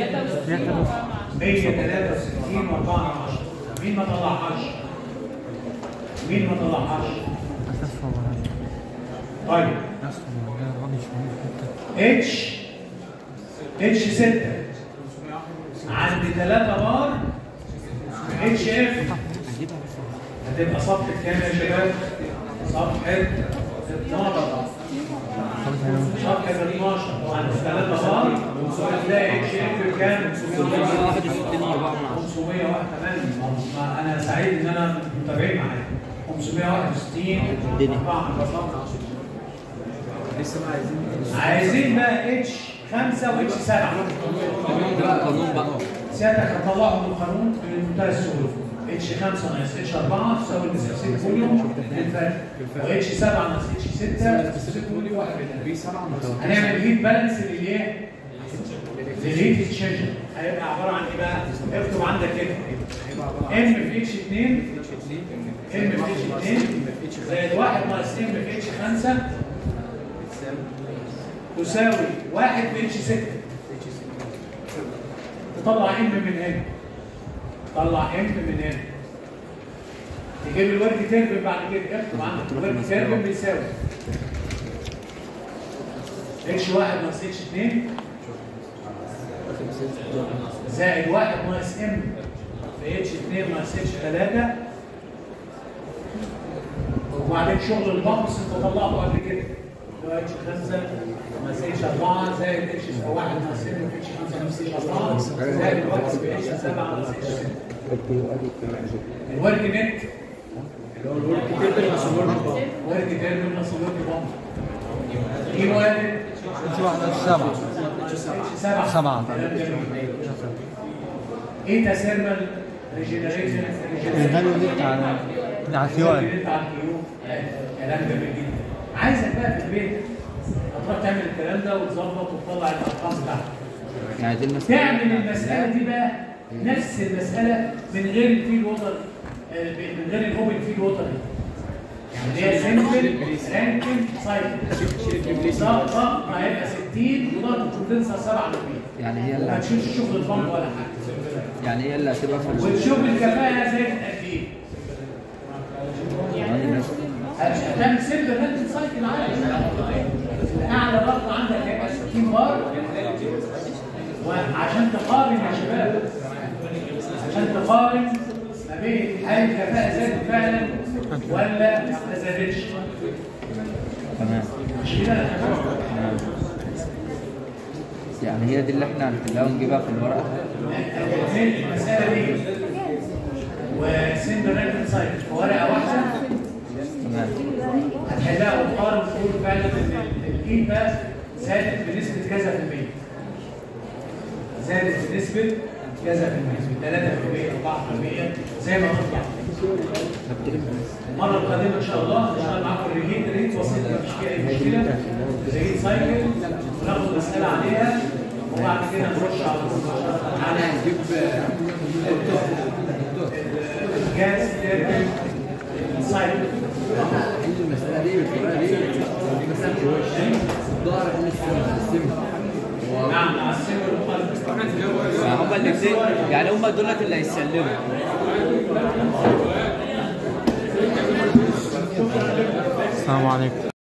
163 و4 من 10 مين ما طلعهاش؟ مين ما طلعهاش؟ أساس والله طيب أساس والله الراجل مش موجود اتش اتش 6 عند 3 بار اتش اف هجيبها بس هتبقى صفحة كام يا شباب؟ صفحة 12 صفحة 12 عند 3 بار هتلاقي اتش اف بكام؟ 161 4 من 10 501 كمان ما انا سعيد ان انا متابعين معايا 561 الدنيا. 4 لسه بقى عايزين عايزين بقى اتش 5 واتش 7 ده القانون بقى سيادتك هتطلعهم القانون بمنتهى السهوله اتش 5 ناقص اتش 4 تساوي السبسيد فوليوم الفرق واتش 7 ناقص اتش 6 سبيسيفيك فوليوم بي 7 هنعمل هيت بالانس للايه؟ للهيت اكسشينجر هيبقى عباره عن ايه بقى؟ اكتب عندك كده ام في اتش 2 ام في اتش 2 زائد 1 ناقص ام في اتش 5 تساوي 1 في اتش 6 تطلع ام من هنا طلع ام من هنا تجيب الورك تيربن بعد كده اكتب عندك الورك تيربن بيساوي اتش 1 ناقص اتش 2 زائد 1 ناقص ام في اتش 2 ناقص اتش 3 وبعدين شغل البامبس انت طلعته قبل كده اللي هو اتش 5 ناقص اتش 4 زائد اتش 1 ناقص ام في اتش 5 ناقص اتش 4 زائد الوقت في اتش 7 ناقص اتش 6 الورك نت اللي هو الورك تيبل بس الورك بار ورك تيربن ناقص الورك بامب دي مواد سبعة اتش 7 سبعة. ايه تسيرمال ريجنريشن ده اللي بتاع بتاع سيوان كلام جميل جدا عايزك بقى في البيت هتروح تعمل الكلام ده وتظبط وتطلع الارقام بتاعتك يعني عايزين مثلا تعمل المساله دي بقى نفس المساله من غير الفيل ووتر آه، من غير الاوبن فيل ووتر دي يعني هي سيمبل رانكينج سايكل بالظبط هيبقى 60 وضغط تنسى 7 يعني هي ما اللي تشوفش شغل البنك ولا حاجه يعني هي اللي هتبقى في ال- وتشوف الكفاءه زي قد ايه يعني مثلا هتعمل سيمبل رانكينج سايكل عادي اعلى ضغط عندك هيبقى صفار وعشان تقارن يا شباب عشان تقارن ما بين هل الكفاءة زادت فعلا ولا ما زادتش تمام مش كده يا شباب يعني هي دي اللي احنا هنحلها ونجيبها في الورقه هتعمل المسألة دي وسند ريكورد سايت في ورقة واحدة تمام هتحلها وتقارن تقول فعلا ان القيمة زادت بنسبة كذا في المية زادت بنسبة كذا في المية 3% 4% زي ما تطلع المرة القادمة إن شاء الله نشتغل معاكم الريجيت ريت بسيط مفيش فيها أي مشكلة ريجيت سايكل وناخد مسألة عليها وبعد كده نخش على على هنجيب الجاز تيربين سايكل حل المسألة دي بالطريقة دي مثلا الظهر حل السم نعم مع السن والمخالفة يعني هما الاثنين يعني هما دولت اللي هيسلموا السلام عليكم